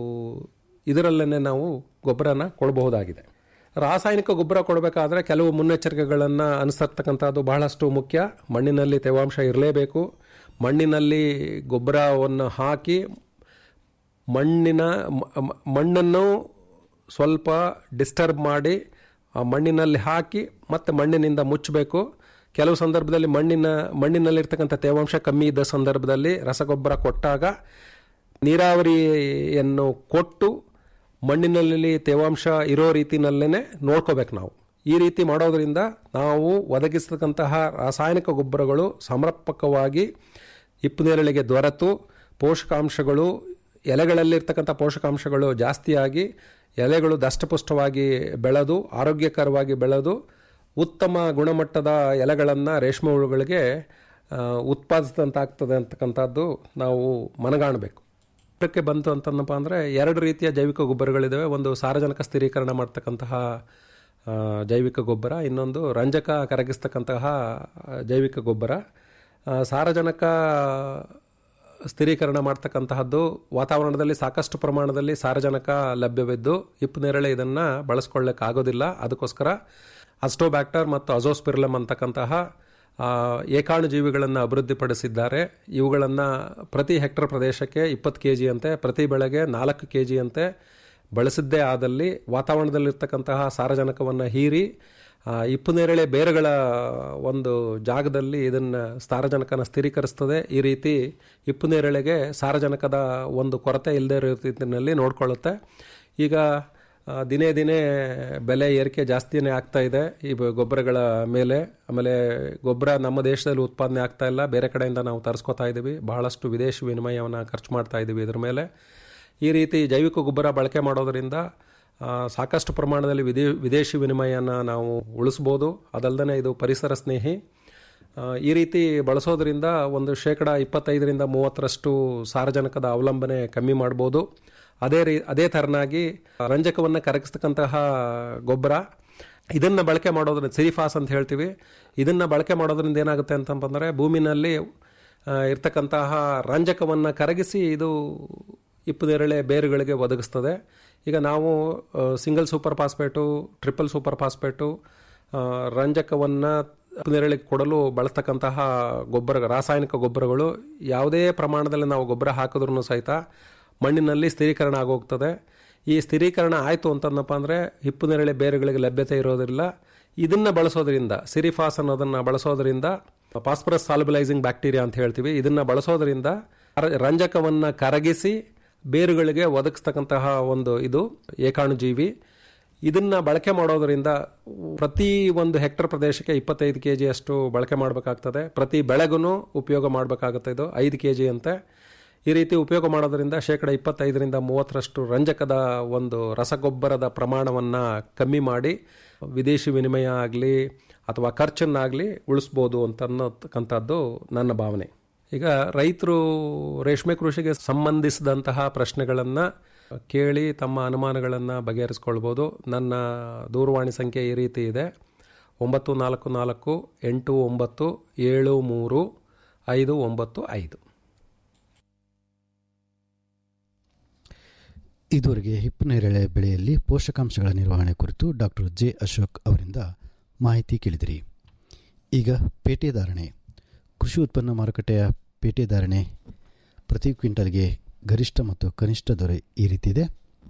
ಇದರಲ್ಲೇ ನಾವು ಗೊಬ್ಬರನ ಕೊಡಬಹುದಾಗಿದೆ ರಾಸಾಯನಿಕ ಗೊಬ್ಬರ ಕೊಡಬೇಕಾದ್ರೆ ಕೆಲವು ಮುನ್ನೆಚ್ಚರಿಕೆಗಳನ್ನು ಅನುಸರ್ತಕ್ಕಂಥದ್ದು ಬಹಳಷ್ಟು ಮುಖ್ಯ ಮಣ್ಣಿನಲ್ಲಿ ತೇವಾಂಶ ಇರಲೇಬೇಕು ಮಣ್ಣಿನಲ್ಲಿ ಗೊಬ್ಬರವನ್ನು ಹಾಕಿ ಮಣ್ಣಿನ ಮ- ಮ- ಮಣ್ಣನ್ನು ಸ್ವಲ್ಪ ಡಿಸ್ಟರ್ಬ್ ಮಾಡಿ ಆ ಮಣ್ಣಿನಲ್ಲಿ ಹಾಕಿ ಮತ್ತೆ ಮಣ್ಣಿನಿಂದ ಮುಚ್ಚಬೇಕು ಕೆಲವು ಸಂದರ್ಭದಲ್ಲಿ ಮಣ್ಣಿನ ಮಣ್ಣಿನಲ್ಲಿರ್ತಕ್ಕಂಥ ತೇವಾಂಶ ಕಮ್ಮಿ ಇದ್ದ ಸಂದರ್ಭದಲ್ಲಿ ರಸಗೊಬ್ಬರ ಕೊಟ್ಟಾಗ ನೀರಾವರಿಯನ್ನು ಕೊಟ್ಟು ಮಣ್ಣಿನಲ್ಲಿ ತೇವಾಂಶ ಇರೋ ರೀತಿನಲ್ಲೇ ನೋಡ್ಕೋಬೇಕು ನಾವು ಈ ರೀತಿ ಮಾಡೋದರಿಂದ ನಾವು ಒದಗಿಸತಕ್ಕಂತಹ ರಾಸಾಯನಿಕ ಗೊಬ್ಬರಗಳು ಸಮರ್ಪಕವಾಗಿ ಹಿಪ್ಪು ನೇರಳೆಗೆ ದೊರೆತು ಪೋಷಕಾಂಶಗಳು ಎಲೆಗಳಲ್ಲಿರ್ತಕ್ಕಂಥ ಪೋಷಕಾಂಶಗಳು ಜಾಸ್ತಿಯಾಗಿ ಎಲೆಗಳು ದಷ್ಟಪುಷ್ಟವಾಗಿ ಬೆಳೆದು ಆರೋಗ್ಯಕರವಾಗಿ ಬೆಳೆದು ಉತ್ತಮ ಗುಣಮಟ್ಟದ ಎಲೆಗಳನ್ನು ರೇಷ್ಮೆ ಹುಳುಗಳಿಗೆ ಉತ್ಪಾದಿಸಿದಂತಾಗ್ತದೆ ಅಂತಕ್ಕಂಥದ್ದು ನಾವು ಮನಗಾಣಬೇಕು ಗೊಬ್ಬರಕ್ಕೆ ಬಂತು ಅಂತಂದಪ್ಪ ಅಂದರೆ ಎರಡು ರೀತಿಯ ಜೈವಿಕ ಗೊಬ್ಬರಗಳಿದ್ದಾವೆ ಒಂದು ಸಾರಜನಕ ಸ್ಥಿರೀಕರಣ ಮಾಡ್ತಕ್ಕಂತಹ ಆ, ಜೈವಿಕ ಗೊಬ್ಬರ ಇನ್ನೊಂದು ರಂಜಕ ಕರಗಿಸ್ತಕ್ಕಂತಹ ಜೈವಿಕ ಗೊಬ್ಬರ ಆ, ಸಾರಜನಕ ಸ್ಥಿರೀಕರಣ ಮಾಡ್ತಕ್ಕಂತಹದ್ದು ವಾತಾವರಣದಲ್ಲಿ ಸಾಕಷ್ಟು ಪ್ರಮಾಣದಲ್ಲಿ ಸಾರಜನಕ ಲಭ್ಯವಿದ್ದು ಹಿಪ್ಪು ನೇರಳೆ ಇದನ್ನು ಬಳಸ್ಕೊಳ್ಳೋಕ್ಕಾಗೋದಿಲ್ಲ ಅದಕ್ಕೋಸ್ಕರ ಅಸ್ಟೋಬ್ಯಾಕ್ಟರ್ ಮತ್ತು ಅಜೋಸ್ಪಿರ್ಲಮ್ ಅಂತಕ್ಕಂತಹ ಆ, ಏಕಾಣು ಜೀವಿಗಳನ್ನು ಅಭಿವೃದ್ಧಿಪಡಿಸಿದ್ದಾರೆ ಇವುಗಳನ್ನು ಪ್ರತಿ ಹೆಕ್ಟರ್ ಪ್ರದೇಶಕ್ಕೆ ಇಪ್ಪತ್ತು ಕೆ ಜಿಯಂತೆ ಪ್ರತಿ ಬೆಳೆಗೆ ನಾಲ್ಕು ಕೆ ಜಿಯಂತೆ ಬಳಸಿದ್ದೇ ಆದಲ್ಲಿ ವಾತಾವರಣದಲ್ಲಿರ್ತಕ್ಕಂತಹ ಸಾರಜನಕವನ್ನು ಹೀರಿ ಆ, ಹಿಪ್ಪು ನೇರಳೆ ಬೇರುಗಳ ಒಂದು ಜಾಗದಲ್ಲಿ ಇದನ್ನು ಸಾರಜನಕನ ಸ್ಥಿರೀಕರಿಸ್ತದೆ ಈ ರೀತಿ ಹಿಪ್ಪು ನೇರಳೆಗೆ ಸಾರಜನಕದ ಒಂದು ಕೊರತೆ ಇಲ್ಲದೇ ಇರೋ ರೀತಿಯಲ್ಲಿ ನೋಡ್ಕೊಳ್ಳುತ್ತೆ ಈಗ ಆ, ದಿನೇ ದಿನೇ ಬೆಲೆ ಏರಿಕೆ ಜಾಸ್ತಿನೇ ಆಗ್ತಾ ಇದೆ ಈ ಬ- ಗೊಬ್ಬರಗಳ ಮೇಲೆ ಆಮೇಲೆ ಗೊಬ್ಬರ ನಮ್ಮ ದೇಶದಲ್ಲಿ ಉತ್ಪಾದನೆ ಆಗ್ತಾ ಇಲ್ಲ ಬೇರೆ ಕಡೆಯಿಂದ ನಾವು ತರಿಸ್ಕೊತಾ ಇದ್ದೀವಿ ಬಹಳಷ್ಟು ವಿದೇಶಿ ವಿನಿಮಯವನ್ನು ಖರ್ಚು ಮಾಡ್ತಾ ಇದ್ದೀವಿ ಇದ್ರ ಮೇಲೆ ಈ ರೀತಿ ಜೈವಿಕ ಗೊಬ್ಬರ ಬಳಕೆ ಮಾಡೋದರಿಂದ ಆ, ಸಾಕಷ್ಟು ಪ್ರಮಾಣದಲ್ಲಿ ವಿದೇ ವಿದೇಶಿ ವಿನಿಮಯನ ನಾವು ಉಳಿಸ್ಬೋದು ಅದಲ್ಲದೆ ಇದು ಪರಿಸರ ಸ್ನೇಹಿ ಆ, ಈ ರೀತಿ ಬಳಸೋದ್ರಿಂದ ಒಂದು ಶೇಕಡ ಇಪ್ಪತ್ತೈದರಿಂದ ಮೂವತ್ತರಷ್ಟು ಸಾರಜನಕದ ಅವಲಂಬನೆ ಕಮ್ಮಿ ಮಾಡ್ಬೋದು ಅದೇ ರೀ ಅದೇ ಥರನಾಗಿ ರಂಜಕವನ್ನು ಕರಗಿಸ್ತಕ್ಕಂತಹ ಗೊಬ್ಬರ ಇದನ್ನು ಬಳಕೆ ಮಾಡೋದ್ರಿಂದ ಸಿರಿಫಾಸ್ ಅಂತ ಹೇಳ್ತೀವಿ ಇದನ್ನು ಬಳಕೆ ಮಾಡೋದ್ರಿಂದ ಏನಾಗುತ್ತೆ ಅಂತಂತಂದರೆ ಭೂಮಿನಲ್ಲಿ ಆ, ಇರ್ತಕ್ಕಂತಹ ರಂಜಕವನ್ನು ಕರಗಿಸಿ ಇದು ಇಪ್ಪು ನೇರಳೆ ಬೇರುಗಳಿಗೆ ಒದಗಿಸ್ತದೆ ಈಗ ನಾವು single super phosphate triple super phosphate ರಂಜಕವನ್ನು ನೇರಳಿಗೆ ಕೊಡಲು ಬಳಸ್ತಕ್ಕಂತಹ ಗೊಬ್ಬರ ರಾಸಾಯನಿಕ ಗೊಬ್ಬರಗಳು ಯಾವುದೇ ಪ್ರಮಾಣದಲ್ಲಿ ನಾವು ಗೊಬ್ಬರ ಹಾಕಿದ್ರೂ ಸಹಿತ ಮಣ್ಣಿನಲ್ಲಿ ಸ್ಥಿರೀಕರಣ ಆಗೋಗ್ತದೆ ಈ ಸ್ಥಿರೀಕರಣ ಆಯಿತು ಅಂತಂದಪ್ಪ ಅಂದರೆ ಹಿಪ್ಪು ನೇರಳೆ ಬೇರುಗಳಿಗೆ ಲಭ್ಯತೆ ಇರೋದಿಲ್ಲ ಇದನ್ನು ಬಳಸೋದ್ರಿಂದ ಸಿರಿಫಾಸ್ ಅನ್ನೋದನ್ನು ಬಳಸೋದ್ರಿಂದ ಫಾಸ್ಫರಸ್ ಸಾಲ್ಬಲೈಸಿಂಗ್ ಬ್ಯಾಕ್ಟೀರಿಯಾ ಅಂತ ಹೇಳ್ತೀವಿ ಇದನ್ನು ಬಳಸೋದ್ರಿಂದ ರ- ರಂಜಕವನ್ನು ಕರಗಿಸಿ ಬೇರುಗಳಿಗೆ ಒದಗಿಸ್ತಕ್ಕಂತಹ ಒಂದು ಇದು ಏಕಾಣುಜೀವಿ ಇದನ್ನು ಬಳಕೆ ಮಾಡೋದರಿಂದ ಪ್ರತಿ ಒಂದು ಹೆಕ್ಟರ್ ಪ್ರದೇಶಕ್ಕೆ ಇಪ್ಪತ್ತೈದು ಕೆ ಜಿಯಷ್ಟು ಬಳಕೆ ಮಾಡಬೇಕಾಗ್ತದೆ ಪ್ರತಿ ಬೆಳೆಗೂ ಉಪಯೋಗ ಮಾಡಬೇಕಾಗುತ್ತೆ ಇದು ಐದು ಕೆ ಜಿ ಅಂತೆ ಈ ರೀತಿ ಉಪಯೋಗ ಮಾಡೋದರಿಂದ ಶೇಕಡ ಇಪ್ಪತ್ತೈದರಿಂದ ಮೂವತ್ತರಷ್ಟು ರಂಜಕದ ಒಂದು ರಸಗೊಬ್ಬರದ ಪ್ರಮಾಣವನ್ನು ಕಮ್ಮಿ ಮಾಡಿ ವಿದೇಶಿ ವಿನಿಮಯ ಆಗಲಿ ಅಥವಾ ಖರ್ಚನ್ನಾಗಲಿ ಉಳಿಸ್ಬೋದು ಅಂತ ಅನ್ನೋತಕ್ಕಂಥದ್ದು ನನ್ನ ಭಾವನೆ ಈಗ ರೈತರು ರೇಷ್ಮೆ ಕೃಷಿಗೆ ಸಂಬಂಧಿಸಿದಂತಹ ಪ್ರಶ್ನೆಗಳನ್ನು ಕೇಳಿ ತಮ್ಮ ಅನುಮಾನಗಳನ್ನು ಬಗೆಹರಿಸ್ಕೊಳ್ಬೋದು ನನ್ನ ದೂರವಾಣಿ ಸಂಖ್ಯೆ ಈ ರೀತಿ ಇದೆ ಒಂಬತ್ತು ನಾಲ್ಕು ನಾಲ್ಕು ಎಂಟು ಒಂಬತ್ತು ಏಳು ಮೂರು ಐದು ಒಂಬತ್ತು ಐದು ಇದುವರೆಗೆ ಹಿಪ್ಪು ನೇರಳೆ ಬೆಳೆಯಲ್ಲಿ ಪೋಷಕಾಂಶಗಳ ನಿರ್ವಹಣೆ ಕುರಿತು ಡಾಕ್ಟರ್ ಜೆ ಅಶೋಕ್ ಅವರಿಂದ ಮಾಹಿತಿ ಕೇಳಿದಿರಿ ಈಗ ಪೇಟೆ ಧಾರಣೆ ಕೃಷಿ ಉತ್ಪನ್ನ ಮಾರುಕಟ್ಟೆಯ ಪೇಟೆ ಧಾರಣೆ ಪ್ರತಿ ಕ್ವಿಂಟಲ್ಗೆ ಗರಿಷ್ಠ ಮತ್ತು ಕನಿಷ್ಠ ದೊರೆ ಈ ರೀತಿ ಇದೆ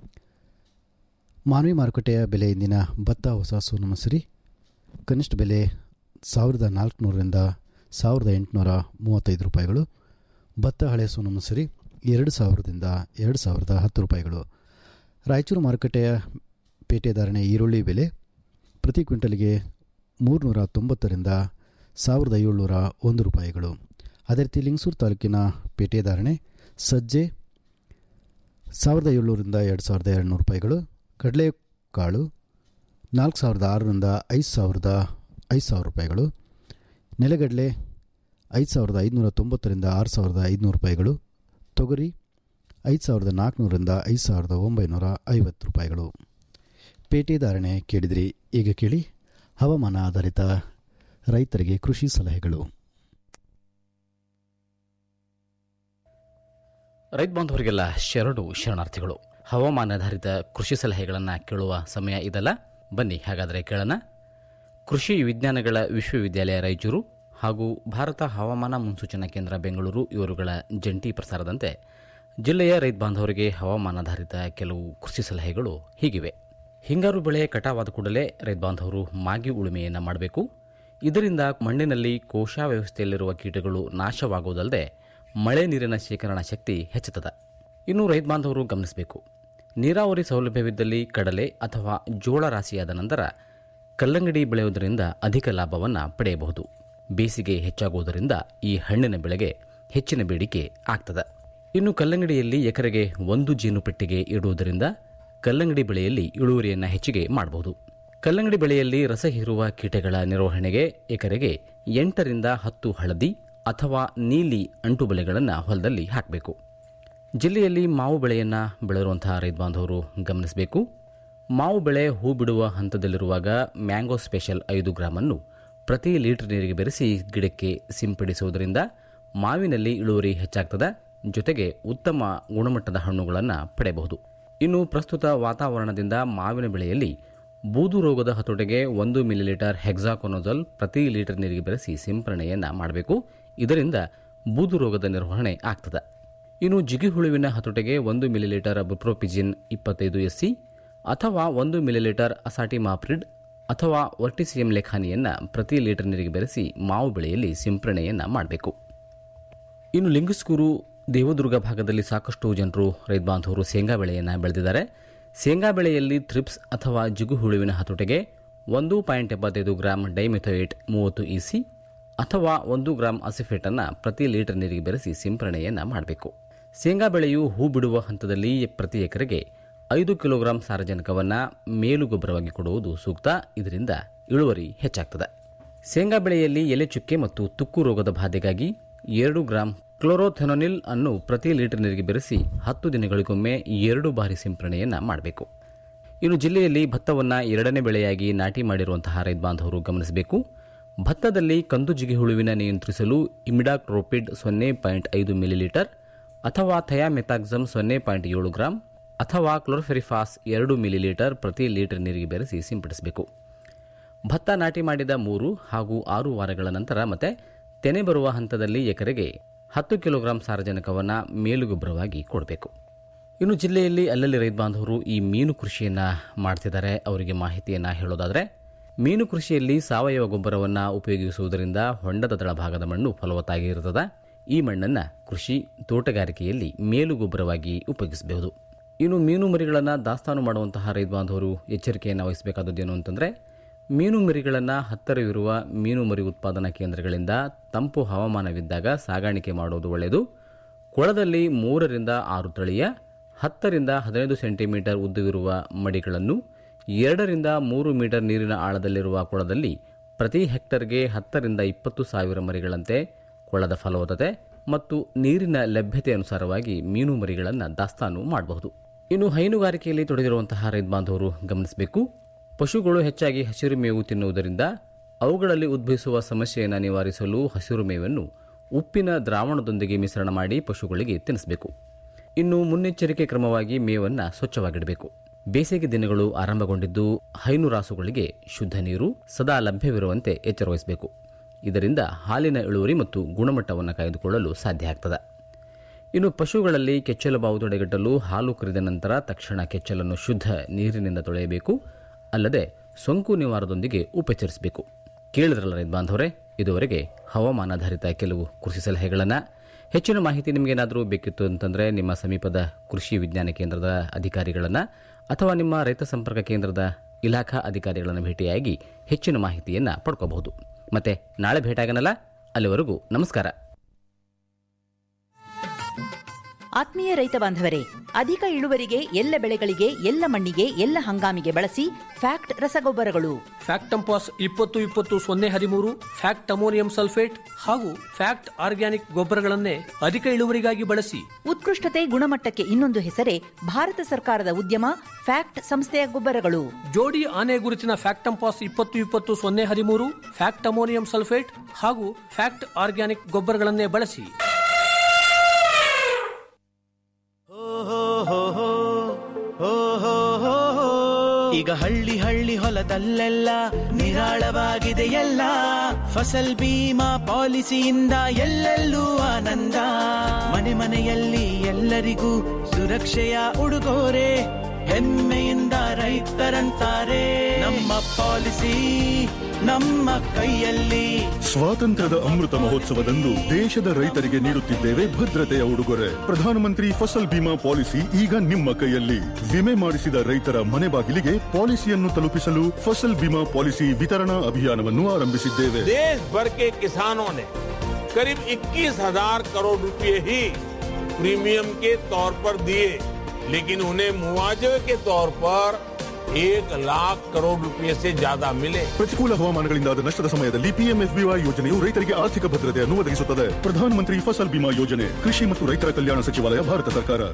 ಮಾನವಿ ಮಾರುಕಟ್ಟೆಯ ಬೆಲೆ ಇಂದಿನ ಭತ್ತ ಹೊಸ ಸೋನು ಮಸೂರಿ ಕನಿಷ್ಠ ಬೆಲೆ ಸಾವಿರದ ನಾಲ್ಕುನೂರರಿಂದ ಸಾವಿರದ ಎಂಟುನೂರ ಮೂವತ್ತೈದು ರೂಪಾಯಿಗಳು ಭತ್ತ ಹಳೆ ಸೋನು ಮಸೂರಿ ಎರಡು ಸಾವಿರದಿಂದ ಎರಡು ಸಾವಿರದ ಹತ್ತು ರೂಪಾಯಿಗಳು ರಾಯಚೂರು ಮಾರುಕಟ್ಟೆಯ ಪೇಟೆ ಧಾರಣೆ ಈರುಳ್ಳಿ ಬೆಲೆ ಪ್ರತಿ ಕ್ವಿಂಟಲ್ಗೆ ಮೂರುನೂರ ತೊಂಬತ್ತರಿಂದ ಸಾವಿರದ ಏಳ್ನೂರ ಒಂದು ರೂಪಾಯಿಗಳು ಅದೇ ರೀತಿ ಲಿಂಗಸೂರು ತಾಲೂಕಿನ ಪೇಟೆ ಧಾರಣೆ ಸಜ್ಜೆ ಸಾವಿರದ ಏಳ್ನೂರಿಂದ ಎರಡು ಸಾವಿರದ ಎರಡುನೂರು ರೂಪಾಯಿಗಳು ಕಡಲೆಕಾಳು ನಾಲ್ಕು ಸಾವಿರದ ಆರರಿಂದ ಐದು ಸಾವಿರದ ಐದು ಸಾವಿರ ರೂಪಾಯಿಗಳು ನೆಲಗಡಲೆ ಐದು ಸಾವಿರದ ಐದುನೂರ ತೊಂಬತ್ತರಿಂದ ಆರು ಸಾವಿರದ ಐದುನೂರು ರೂಪಾಯಿಗಳು ತೊಗರಿ ಐದು ಸಾವಿರದ ನಾಲ್ಕುನೂರರಿಂದ ಐದು ಸಾವಿರದ ಒಂಬೈನೂರ ಐವತ್ತು ರೂಪಾಯಿಗಳು ಪೇಟೆ ಧಾರಣೆ ಕೇಳಿದ್ರಿ ಈಗ ಕೇಳಿ ಹವಾಮಾನ ಆಧಾರಿತ ರೈತರಿಗೆ ಕೃಷಿ ಸಲಹೆಗಳು ರೈತ ಬಾಂಧವರಿಗೆಲ್ಲ ಶರಣು ಶರಣಾರ್ಥಿಗಳು ಹವಾಮಾನಾಧಾರಿತ ಕೃಷಿ ಸಲಹೆಗಳನ್ನು ಕೇಳುವ ಸಮಯ ಇದಲ್ಲ ಬನ್ನಿ ಹಾಗಾದರೆ ಕೇಳೋಣ ಕೃಷಿ ವಿಜ್ಞಾನಗಳ ವಿಶ್ವವಿದ್ಯಾಲಯ ರಾಯಚೂರು ಹಾಗೂ ಭಾರತ ಹವಾಮಾನ ಮುನ್ಸೂಚನಾ ಕೇಂದ್ರ ಬೆಂಗಳೂರು ಇವರುಗಳ ಜಂಟಿ ಪ್ರಸಾರದಂತೆ ಜಿಲ್ಲೆಯ ರೈತ ಬಾಂಧವರಿಗೆ ಹವಾಮಾನಾಧಾರಿತ ಕೆಲವು ಕೃಷಿ ಸಲಹೆಗಳು ಹೀಗಿವೆ ಹಿಂಗಾರು ಬೆಳೆ ಕಟಾವಾದ ಕೂಡಲೇ ರೈತ ಬಾಂಧವರು ಮಾಗಿ ಉಳುಮೆಯನ್ನು ಮಾಡಬೇಕು ಇದರಿಂದ ಮಣ್ಣಿನಲ್ಲಿ ಕೋಶ ವ್ಯವಸ್ಥೆಯಲ್ಲಿರುವ ಕೀಟಗಳು ನಾಶವಾಗುವುದಲ್ಲದೆ ಮಳೆ ನೀರಿನ ಶೇಖರಣಾ ಶಕ್ತಿ ಹೆಚ್ಚುತ್ತದೆ ಇನ್ನು ರೈತ ಬಾಂಧವರು ಗಮನಿಸಬೇಕು ನೀರಾವರಿ ಸೌಲಭ್ಯವಿದ್ದಲ್ಲಿ ಕಡಲೆ ಅಥವಾ ಜೋಳ ರಾಶಿಯಾದ ನಂತರ ಕಲ್ಲಂಗಡಿ ಬೆಳೆಯುವುದರಿಂದ ಅಧಿಕ ಲಾಭವನ್ನು ಪಡೆಯಬಹುದು ಬೇಸಿಗೆ ಹೆಚ್ಚಾಗುವುದರಿಂದ ಈ ಹಣ್ಣಿನ ಬೆಳೆಗೆ ಹೆಚ್ಚಿನ ಬೇಡಿಕೆ ಆಗ್ತದೆ ಇನ್ನು ಕಲ್ಲಂಗಡಿಯಲ್ಲಿ ಎಕರೆಗೆ ಒಂದು ಜೇನು ಪೆಟ್ಟಿಗೆ ಇಡುವುದರಿಂದ ಕಲ್ಲಂಗಡಿ ಬೆಳೆಯಲ್ಲಿ ಇಳುವರಿಯನ್ನು ಹೆಚ್ಚಿಗೆ ಮಾಡಬಹುದು ಕಲ್ಲಂಗಡಿ ಬೆಳೆಯಲ್ಲಿ ರಸ ಹೀರುವ ಕೀಟಗಳ ನಿರ್ವಹಣೆಗೆ ಎಕರೆಗೆ ಎಂಟರಿಂದ ಹತ್ತು ಹಳದಿ ಅಥವಾ ನೀಲಿ ಅಂಟುಬಲೆಗಳನ್ನು ಹೊಲದಲ್ಲಿ ಹಾಕಬೇಕು ಜಿಲ್ಲೆಯಲ್ಲಿ ಮಾವು ಬೆಳೆಯನ್ನು ಬೆಳೆದಿರುವಂತಹ ರೈತ ಬಾಂಧವರು ಗಮನಿಸಬೇಕು ಮಾವು ಬೆಳೆ ಹೂ ಬಿಡುವ ಹಂತದಲ್ಲಿರುವಾಗ ಮ್ಯಾಂಗೋ ಸ್ಪೆಷಲ್ ಐದು ಗ್ರಾಮನ್ನು ಪ್ರತಿ ಲೀಟರ್ ನೀರಿಗೆ ಬೆರೆಸಿ ಗಿಡಕ್ಕೆ ಸಿಂಪಡಿಸುವುದರಿಂದ ಮಾವಿನಲ್ಲಿ ಇಳುವರಿ ಹೆಚ್ಚಾಗ್ತದೆ ಜೊತೆಗೆ ಉತ್ತಮ ಗುಣಮಟ್ಟದ ಹಣ್ಣುಗಳನ್ನು ಪಡೆಯಬಹುದು ಇನ್ನು ಪ್ರಸ್ತುತ ವಾತಾವರಣದಿಂದ ಮಾವಿನ ಬೆಳೆಯಲ್ಲಿ ಬೂದು ರೋಗದ ಹತೋಟಿಗೆ ಒಂದು ಮಿಲಿಲೀಟರ್ ಹೆಕ್ಸಾಕೊನೋಜಲ್ ಪ್ರತಿ ಲೀಟರ್ ನೀರಿಗೆ ಬೆರೆಸಿ ಸಿಂಪರಣೆಯನ್ನು ಮಾಡಬೇಕು ಇದರಿಂದ ಬೂದು ರೋಗದ ನಿರ್ವಹಣೆ ಆಗ್ತದೆ ಇನ್ನು ಜಿಗಿಹುಳುವಿನ ಹತೋಟಿಗೆ ಒಂದು ಮಿಲಿಲೀಟರ್ ಬುಪ್ರೋಪಿಜಿನ್ ಇಪ್ಪತ್ತೈದು ಎಸ್ಸಿ ಅಥವಾ ಒಂದು ಮಿಲಿಲೀಟರ್ ಅಸಾಟಿಮಾಪ್ರಿಡ್ ಅಥವಾ ವರ್ಟಿಸಿಯಂ ಲೆಖಾನಿಯನ್ನು ಪ್ರತಿ ಲೀಟರ್ ನೀರಿಗೆ ಬೆರೆಸಿ ಮಾವು ಬೆಳೆಯಲ್ಲಿ ಸಿಂಪರಣೆಯನ್ನು ಮಾಡಬೇಕು ಇನ್ನು ಲಿಂಗಸ್ಕೂರು ದೇವದುರ್ಗ ಭಾಗದಲ್ಲಿ ಸಾಕಷ್ಟು ಜನರು ರೈತ ಬಾಂಧವರು ಶೇಂಗಾ ಬೆಳೆಯನ್ನು ಬೆಳೆದಿದ್ದಾರೆ ಶೇಂಗಾ ಬೆಳೆಯಲ್ಲಿ ಥ್ರಿಪ್ಸ್ ಅಥವಾ ಜಿಗುಹುಳುವಿನ ಹತೋಟಿಗೆ ಒಂದು ಪಾಯಿಂಟ್ ಎಪ್ಪತ್ತೈದು ಗ್ರಾಂ ಡೈಮೆಥೋಯೇಟ್ ಮೂವತ್ತು ಇಸಿ ಅಥವಾ ಒಂದು ಗ್ರಾಂ ಅಸಿಫೇಟನ್ನು ಪ್ರತಿ ಲೀಟರ್ ನೀರಿಗೆ ಬೆರೆಸಿ ಸಿಂಪರಣೆಯನ್ನು ಮಾಡಬೇಕು ಶೇಂಗಾ ಬೆಳೆಯು ಹೂ ಬಿಡುವ ಹಂತದಲ್ಲಿ ಪ್ರತಿ ಎಕರೆಗೆ ಐದು ಕಿಲೋಗ್ರಾಂ ಸಾರಜನಕವನ್ನು ಮೇಲು ಗೊಬ್ಬರವಾಗಿ ಕೊಡುವುದು ಸೂಕ್ತ ಇದರಿಂದ ಇಳುವರಿ ಹೆಚ್ಚಾಗ್ತದೆ ಶೇಂಗಾ ಬೆಳೆಯಲ್ಲಿ ಎಲೆ ಚುಕ್ಕೆ ಮತ್ತು ತುಕ್ಕು ರೋಗದ ಬಾಧೆಗಾಗಿ ಎರಡು ಗ್ರಾಂ ಕ್ಲೋರೋಥೆನೋನಿಲ್ ಅನ್ನು ಪ್ರತಿ ಲೀಟರ್ ನೀರಿಗೆ ಬೆರೆಸಿ ಹತ್ತು ದಿನಗಳಿಗೊಮ್ಮೆ ಎರಡು ಬಾರಿ ಸಿಂಪರಣೆಯನ್ನು ಮಾಡಬೇಕು ಇನ್ನು ಜಿಲ್ಲೆಯಲ್ಲಿ ಭತ್ತವನ್ನು ಎರಡನೇ ಬೆಳೆಯಾಗಿ ನಾಟಿ ಮಾಡಿರುವಂತಹ ರೈತ ಬಾಂಧವರು ಗಮನಿಸಬೇಕು ಭತ್ತದಲ್ಲಿ ಕಂದು ಜಿಗಿಹುಳುವಿನ ನಿಯಂತ್ರಿಸಲು ಇಮಿಡಾಕ್ರೋಪಿಡ್ ಸೊನ್ನೆ ಪಾಯಿಂಟ್ ಐದು ಮಿಲಿಲೀಟರ್ ಅಥವಾ ಥಯಾಮೆಥಾಕ್ಸಮ್ ಸೊನ್ನೆ ಪಾಯಿಂಟ್ ಏಳು ಗ್ರಾಂ ಅಥವಾ ಕ್ಲೋರ್ಫೆರಿಫಾಸ್ ಎರಡು ಮಿಲಿಲೀಟರ್ ಪ್ರತಿ ಲೀಟರ್ ನೀರಿಗೆ ಬೆರೆಸಿ ಸಿಂಪಡಿಸಬೇಕು ಭತ್ತ ನಾಟಿ ಮಾಡಿದ ಮೂರು ಹಾಗೂ ಆರು ವಾರಗಳ ನಂತರ ಮತ್ತೆ ತೆನೆ ಬರುವ ಹಂತದಲ್ಲಿ ಎಕರೆಗೆ ಹತ್ತು ಕಿಲೋಗ್ರಾಂ ಸಾರಜನಕವನ್ನು ಮೇಲುಗೊಬ್ಬರವಾಗಿ ಕೊಡಬೇಕು ಇನ್ನು ಜಿಲ್ಲೆಯಲ್ಲಿ ಅಲ್ಲಲ್ಲಿ ರೈತ ಬಾಂಧವರು ಈ ಮೀನು ಕೃಷಿಯನ್ನು ಮಾಡ್ತಿದ್ದಾರೆ ಅವರಿಗೆ ಮಾಹಿತಿಯನ್ನು ಹೇಳೋದಾದರೆ ಮೀನು ಕೃಷಿಯಲ್ಲಿ ಸಾವಯವ ಗೊಬ್ಬರವನ್ನು ಉಪಯೋಗಿಸುವುದರಿಂದ ಹೊಂಡದ ತಳಭಾಗದ ಮಣ್ಣು ಫಲವತ್ತಾಗಿ ಇರುತ್ತದೆ ಈ ಮಣ್ಣನ್ನು ಕೃಷಿ ತೋಟಗಾರಿಕೆಯಲ್ಲಿ ಮೇಲು ಗೊಬ್ಬರವಾಗಿ ಉಪಯೋಗಿಸಬಹುದು ಇನ್ನು ಮೀನು ಮರಿಗಳನ್ನು ದಾಸ್ತಾನು ಮಾಡುವಂತಹ ರೈತ ಬಾಂಧವರು ಎಚ್ಚರಿಕೆಯನ್ನು ವಹಿಸಬೇಕಾದದ್ದೇನು ಅಂತಂದರೆ ಮೀನು ಮರಿಗಳನ್ನು ಹತ್ತಿರವಿರುವ ಮೀನು ಮರಿ ಉತ್ಪಾದನಾ ಕೇಂದ್ರಗಳಿಂದ ತಂಪು ಹವಾಮಾನವಿದ್ದಾಗ ಸಾಗಾಣಿಕೆ ಮಾಡುವುದು ಒಳ್ಳೆಯದು ಕೊಳದಲ್ಲಿ ಮೂರರಿಂದ ಆರು ತಳಿಯ ಹತ್ತರಿಂದ ಹದಿನೈದು ಸೆಂಟಿಮೀಟರ್ ಉದ್ದವಿರುವ ಮಡಿಗಳನ್ನು ಎರಡರಿಂದ ಮೂರು ಮೀಟರ್ ನೀರಿನ ಆಳದಲ್ಲಿರುವ ಕೊಳದಲ್ಲಿ ಪ್ರತಿ ಹೆಕ್ಟರ್ಗೆ ಹತ್ತರಿಂದ ಇಪ್ಪತ್ತು ಸಾವಿರ ಮರಿಗಳಂತೆ ಕೊಳದ ಫಲವತ್ತತೆ ಮತ್ತು ನೀರಿನ ಲಭ್ಯತೆ ಅನುಸಾರವಾಗಿ ಮೀನು ಮರಿಗಳನ್ನು ದಾಸ್ತಾನು ಮಾಡಬಹುದು ಇನ್ನು ಹೈನುಗಾರಿಕೆಯಲ್ಲಿ ತೊಡಗಿರುವಂತಹ ರೈತ ಬಾಂಧವರು ಗಮನಿಸಬೇಕು ಪಶುಗಳು ಹೆಚ್ಚಾಗಿ ಹಸಿರು ಮೇವು ತಿನ್ನುವುದರಿಂದ ಅವುಗಳಲ್ಲಿ ಉದ್ಭವಿಸುವ ಸಮಸ್ಯೆಯನ್ನು ನಿವಾರಿಸಲು ಹಸಿರು ಮೇವನ್ನು ಉಪ್ಪಿನ ದ್ರಾವಣದೊಂದಿಗೆ ಮಿಶ್ರಣ ಮಾಡಿ ಪಶುಗಳಿಗೆ ತಿನ್ನಿಸಬೇಕು ಇನ್ನು ಮುನ್ನೆಚ್ಚರಿಕೆ ಕ್ರಮವಾಗಿ ಮೇವನ್ನು ಸ್ವಚ್ಛವಾಗಿಡಬೇಕು ಬೇಸಿಗೆ ದಿನಗಳು ಆರಂಭಗೊಂಡಿದ್ದು ಹೈನು ರಾಸುಗಳಿಗೆ ಶುದ್ಧ ನೀರು ಸದಾ ಲಭ್ಯವಿರುವಂತೆ ಎಚ್ಚರವಹಿಸಬೇಕು ಇದರಿಂದ ಹಾಲಿನ ಇಳುವರಿ ಮತ್ತು ಗುಣಮಟ್ಟವನ್ನು ಕಾಯ್ದುಕೊಳ್ಳಲು ಸಾಧ್ಯ ಆಗ್ತದೆ ಇನ್ನು ಪಶುಗಳಲ್ಲಿ ಕೆಚ್ಚಲು ಬಾವು ತಡೆಗಟ್ಟಲು ಹಾಲು ಕರೆದ ನಂತರ ತಕ್ಷಣ ಕೆಚ್ಚಲನ್ನು ಶುದ್ಧ ನೀರಿನಿಂದ ತೊಳೆಯಬೇಕು ಅಲ್ಲದೆ ಸೋಂಕು ನಿವಾರದೊಂದಿಗೆ ಉಪಚರಿಸಬೇಕು ಕೇಳಿದ್ರಲ್ಲ ರೈತ ಬಾಂಧವರೇ ಇದುವರೆಗೆ ಹವಾಮಾನಾಧಾರಿತ ಕೆಲವು ಕೃಷಿ ಸಲಹೆಗಳನ್ನು ಹೆಚ್ಚಿನ ಮಾಹಿತಿ ನಿಮಗೇನಾದರೂ ಬೇಕಿತ್ತು ಅಂತಂದರೆ ನಿಮ್ಮ ಸಮೀಪದ ಕೃಷಿ ವಿಜ್ಞಾನ ಕೇಂದ್ರದ ಅಧಿಕಾರಿಗಳನ್ನು ಅಥವಾ ನಿಮ್ಮ ರೈತ ಸಂಪರ್ಕ ಕೇಂದ್ರದ ಇಲಾಖಾ ಅಧಿಕಾರಿಗಳನ್ನು ಭೇಟಿಯಾಗಿ ಹೆಚ್ಚಿನ ಮಾಹಿತಿಯನ್ನು ಪಡ್ಕೋಬಹುದು ಮತ್ತೆ ನಾಳೆ ಭೇಟಿಯಾಗನಲ್ಲ ಅಲ್ಲಿವರೆಗೂ ನಮಸ್ಕಾರ ಆತ್ಮೀಯ ರೈತ ಬಾಂಧವರೇ ಅಧಿಕ ಇಳುವರಿಗೆ ಎಲ್ಲ ಬೆಳೆಗಳಿಗೆ ಎಲ್ಲ ಮಣ್ಣಿಗೆ ಎಲ್ಲ ಹಂಗಾಮಿಗೆ ಬಳಸಿ ಫ್ಯಾಕ್ಟ್ ರಸಗೊಬ್ಬರಗಳು ಫ್ಯಾಕ್ಟಂಪಾಸ್ ಇಪ್ಪತ್ತು ಇಪ್ಪತ್ತು ಸೊನ್ನೆ ಹದಿಮೂರು ಫ್ಯಾಕ್ಟ್ ಅಮೋನಿಯಂ ಸಲ್ಫೇಟ್ ಹಾಗೂ ಫ್ಯಾಕ್ಟ್ ಆರ್ಗ್ಯಾನಿಕ್ ಗೊಬ್ಬರಗಳನ್ನೇ ಅಧಿಕ ಇಳುವರಿಗಾಗಿ ಬಳಸಿ ಉತ್ಕೃಷ್ಟತೆ ಗುಣಮಟ್ಟಕ್ಕೆ ಇನ್ನೊಂದು ಹೆಸರೇ ಭಾರತ ಸರ್ಕಾರದ ಉದ್ಯಮ ಫ್ಯಾಕ್ಟ್ ಸಂಸ್ಥೆಯ ಗೊಬ್ಬರಗಳು ಜೋಡಿ ಆನೆ ಗುರುತಿನ ಫ್ಯಾಕ್ಟಂಪಾಸ್ ಇಪ್ಪತ್ತು ಇಪ್ಪತ್ತು ಸೊನ್ನೆ ಹದಿಮೂರು ಫ್ಯಾಕ್ಟ್ ಅಮೋನಿಯಂ ಸಲ್ಫೇಟ್ ಹಾಗೂ ಫ್ಯಾಕ್ಟ್ ಆರ್ಗ್ಯಾನಿಕ್ ಗೊಬ್ಬರಗಳನ್ನೇ ಬಳಸಿ ಈಗ ಹಳ್ಳಿ ಹಳ್ಳಿ ಹೊಲದಲ್ಲೆಲ್ಲ ನಿರಾಳವಾಗಿದೆ ಎಲ್ಲ ಫಸಲ್ ಬೀಮಾ ಪಾಲಿಸಿಯಿಂದ ಎಲ್ಲೆಲ್ಲೂ ಆನಂದ ಮನೆ ಮನೆಯಲ್ಲಿ ಎಲ್ಲರಿಗೂ ಸುರಕ್ಷೆಯ ಉಡುಗೊರೆ ಹೆಮ್ಮೆಯಿಂದ ರೈತರಂತಾರೆ ನಮ್ಮ ಪಾಲಿಸಿ ನಮ್ಮ ಕೈಯಲ್ಲಿ ಸ್ವಾತಂತ್ರ್ಯದ ಅಮೃತ ಮಹೋತ್ಸವದಂದು ದೇಶದ ರೈತರಿಗೆ ನೀಡುತ್ತಿದ್ದೇವೆ ಭದ್ರತೆಯ ಉಡುಗೊರೆ ಪ್ರಧಾನಮಂತ್ರಿ ಫಸಲ್ ಬಿಮಾ ಪಾಲಿಸಿ ಈಗ ನಿಮ್ಮ ಕೈಯಲ್ಲಿ ವಿಮೆ ಮಾಡಿಸಿದ ರೈತರ ಮನೆ ಬಾಗಿಲಿಗೆ ಪಾಲಿಸಿಯನ್ನು ತಲುಪಿಸಲು ಫಸಲ್ ಬಿಮಾ ಪಾಲಿಸಿ ವಿತರಣಾ ಅಭಿಯಾನವನ್ನು ಆರಂಭಿಸಿದ್ದೇವೆ देश भर के किसानों ने करीब 21,000 करोड़ रुपए ही प्रीमियम के तौर पर दिए लेकिन उन्हें मुआवजे के तौर पर एक लाख करोड़ रुपए से ज्यादा मिले ಪ್ರತಿಕೂಲ ಹವಾಮಾನಗಳಿಂದಾದ ನಷ್ಟದ ಸಮಯದಲ್ಲಿ ಪಿಎಂಎಫ್ಬಿವೈ ಯೋಜನೆಯು ರೈತರಿಗೆ ಆರ್ಥಿಕ ಭದ್ರತೆಯನ್ನು ಒದಗಿಸುತ್ತದೆ ಪ್ರಧಾನಮಂತ್ರಿ ಫಸಲ್ ಬಿಮಾ ಯೋಜನೆ ಕೃಷಿ ಮತ್ತು ರೈತರ ಕಲ್ಯಾಣ ಸಚಿವಾಲಯ ಭಾರತ ಸರ್ಕಾರ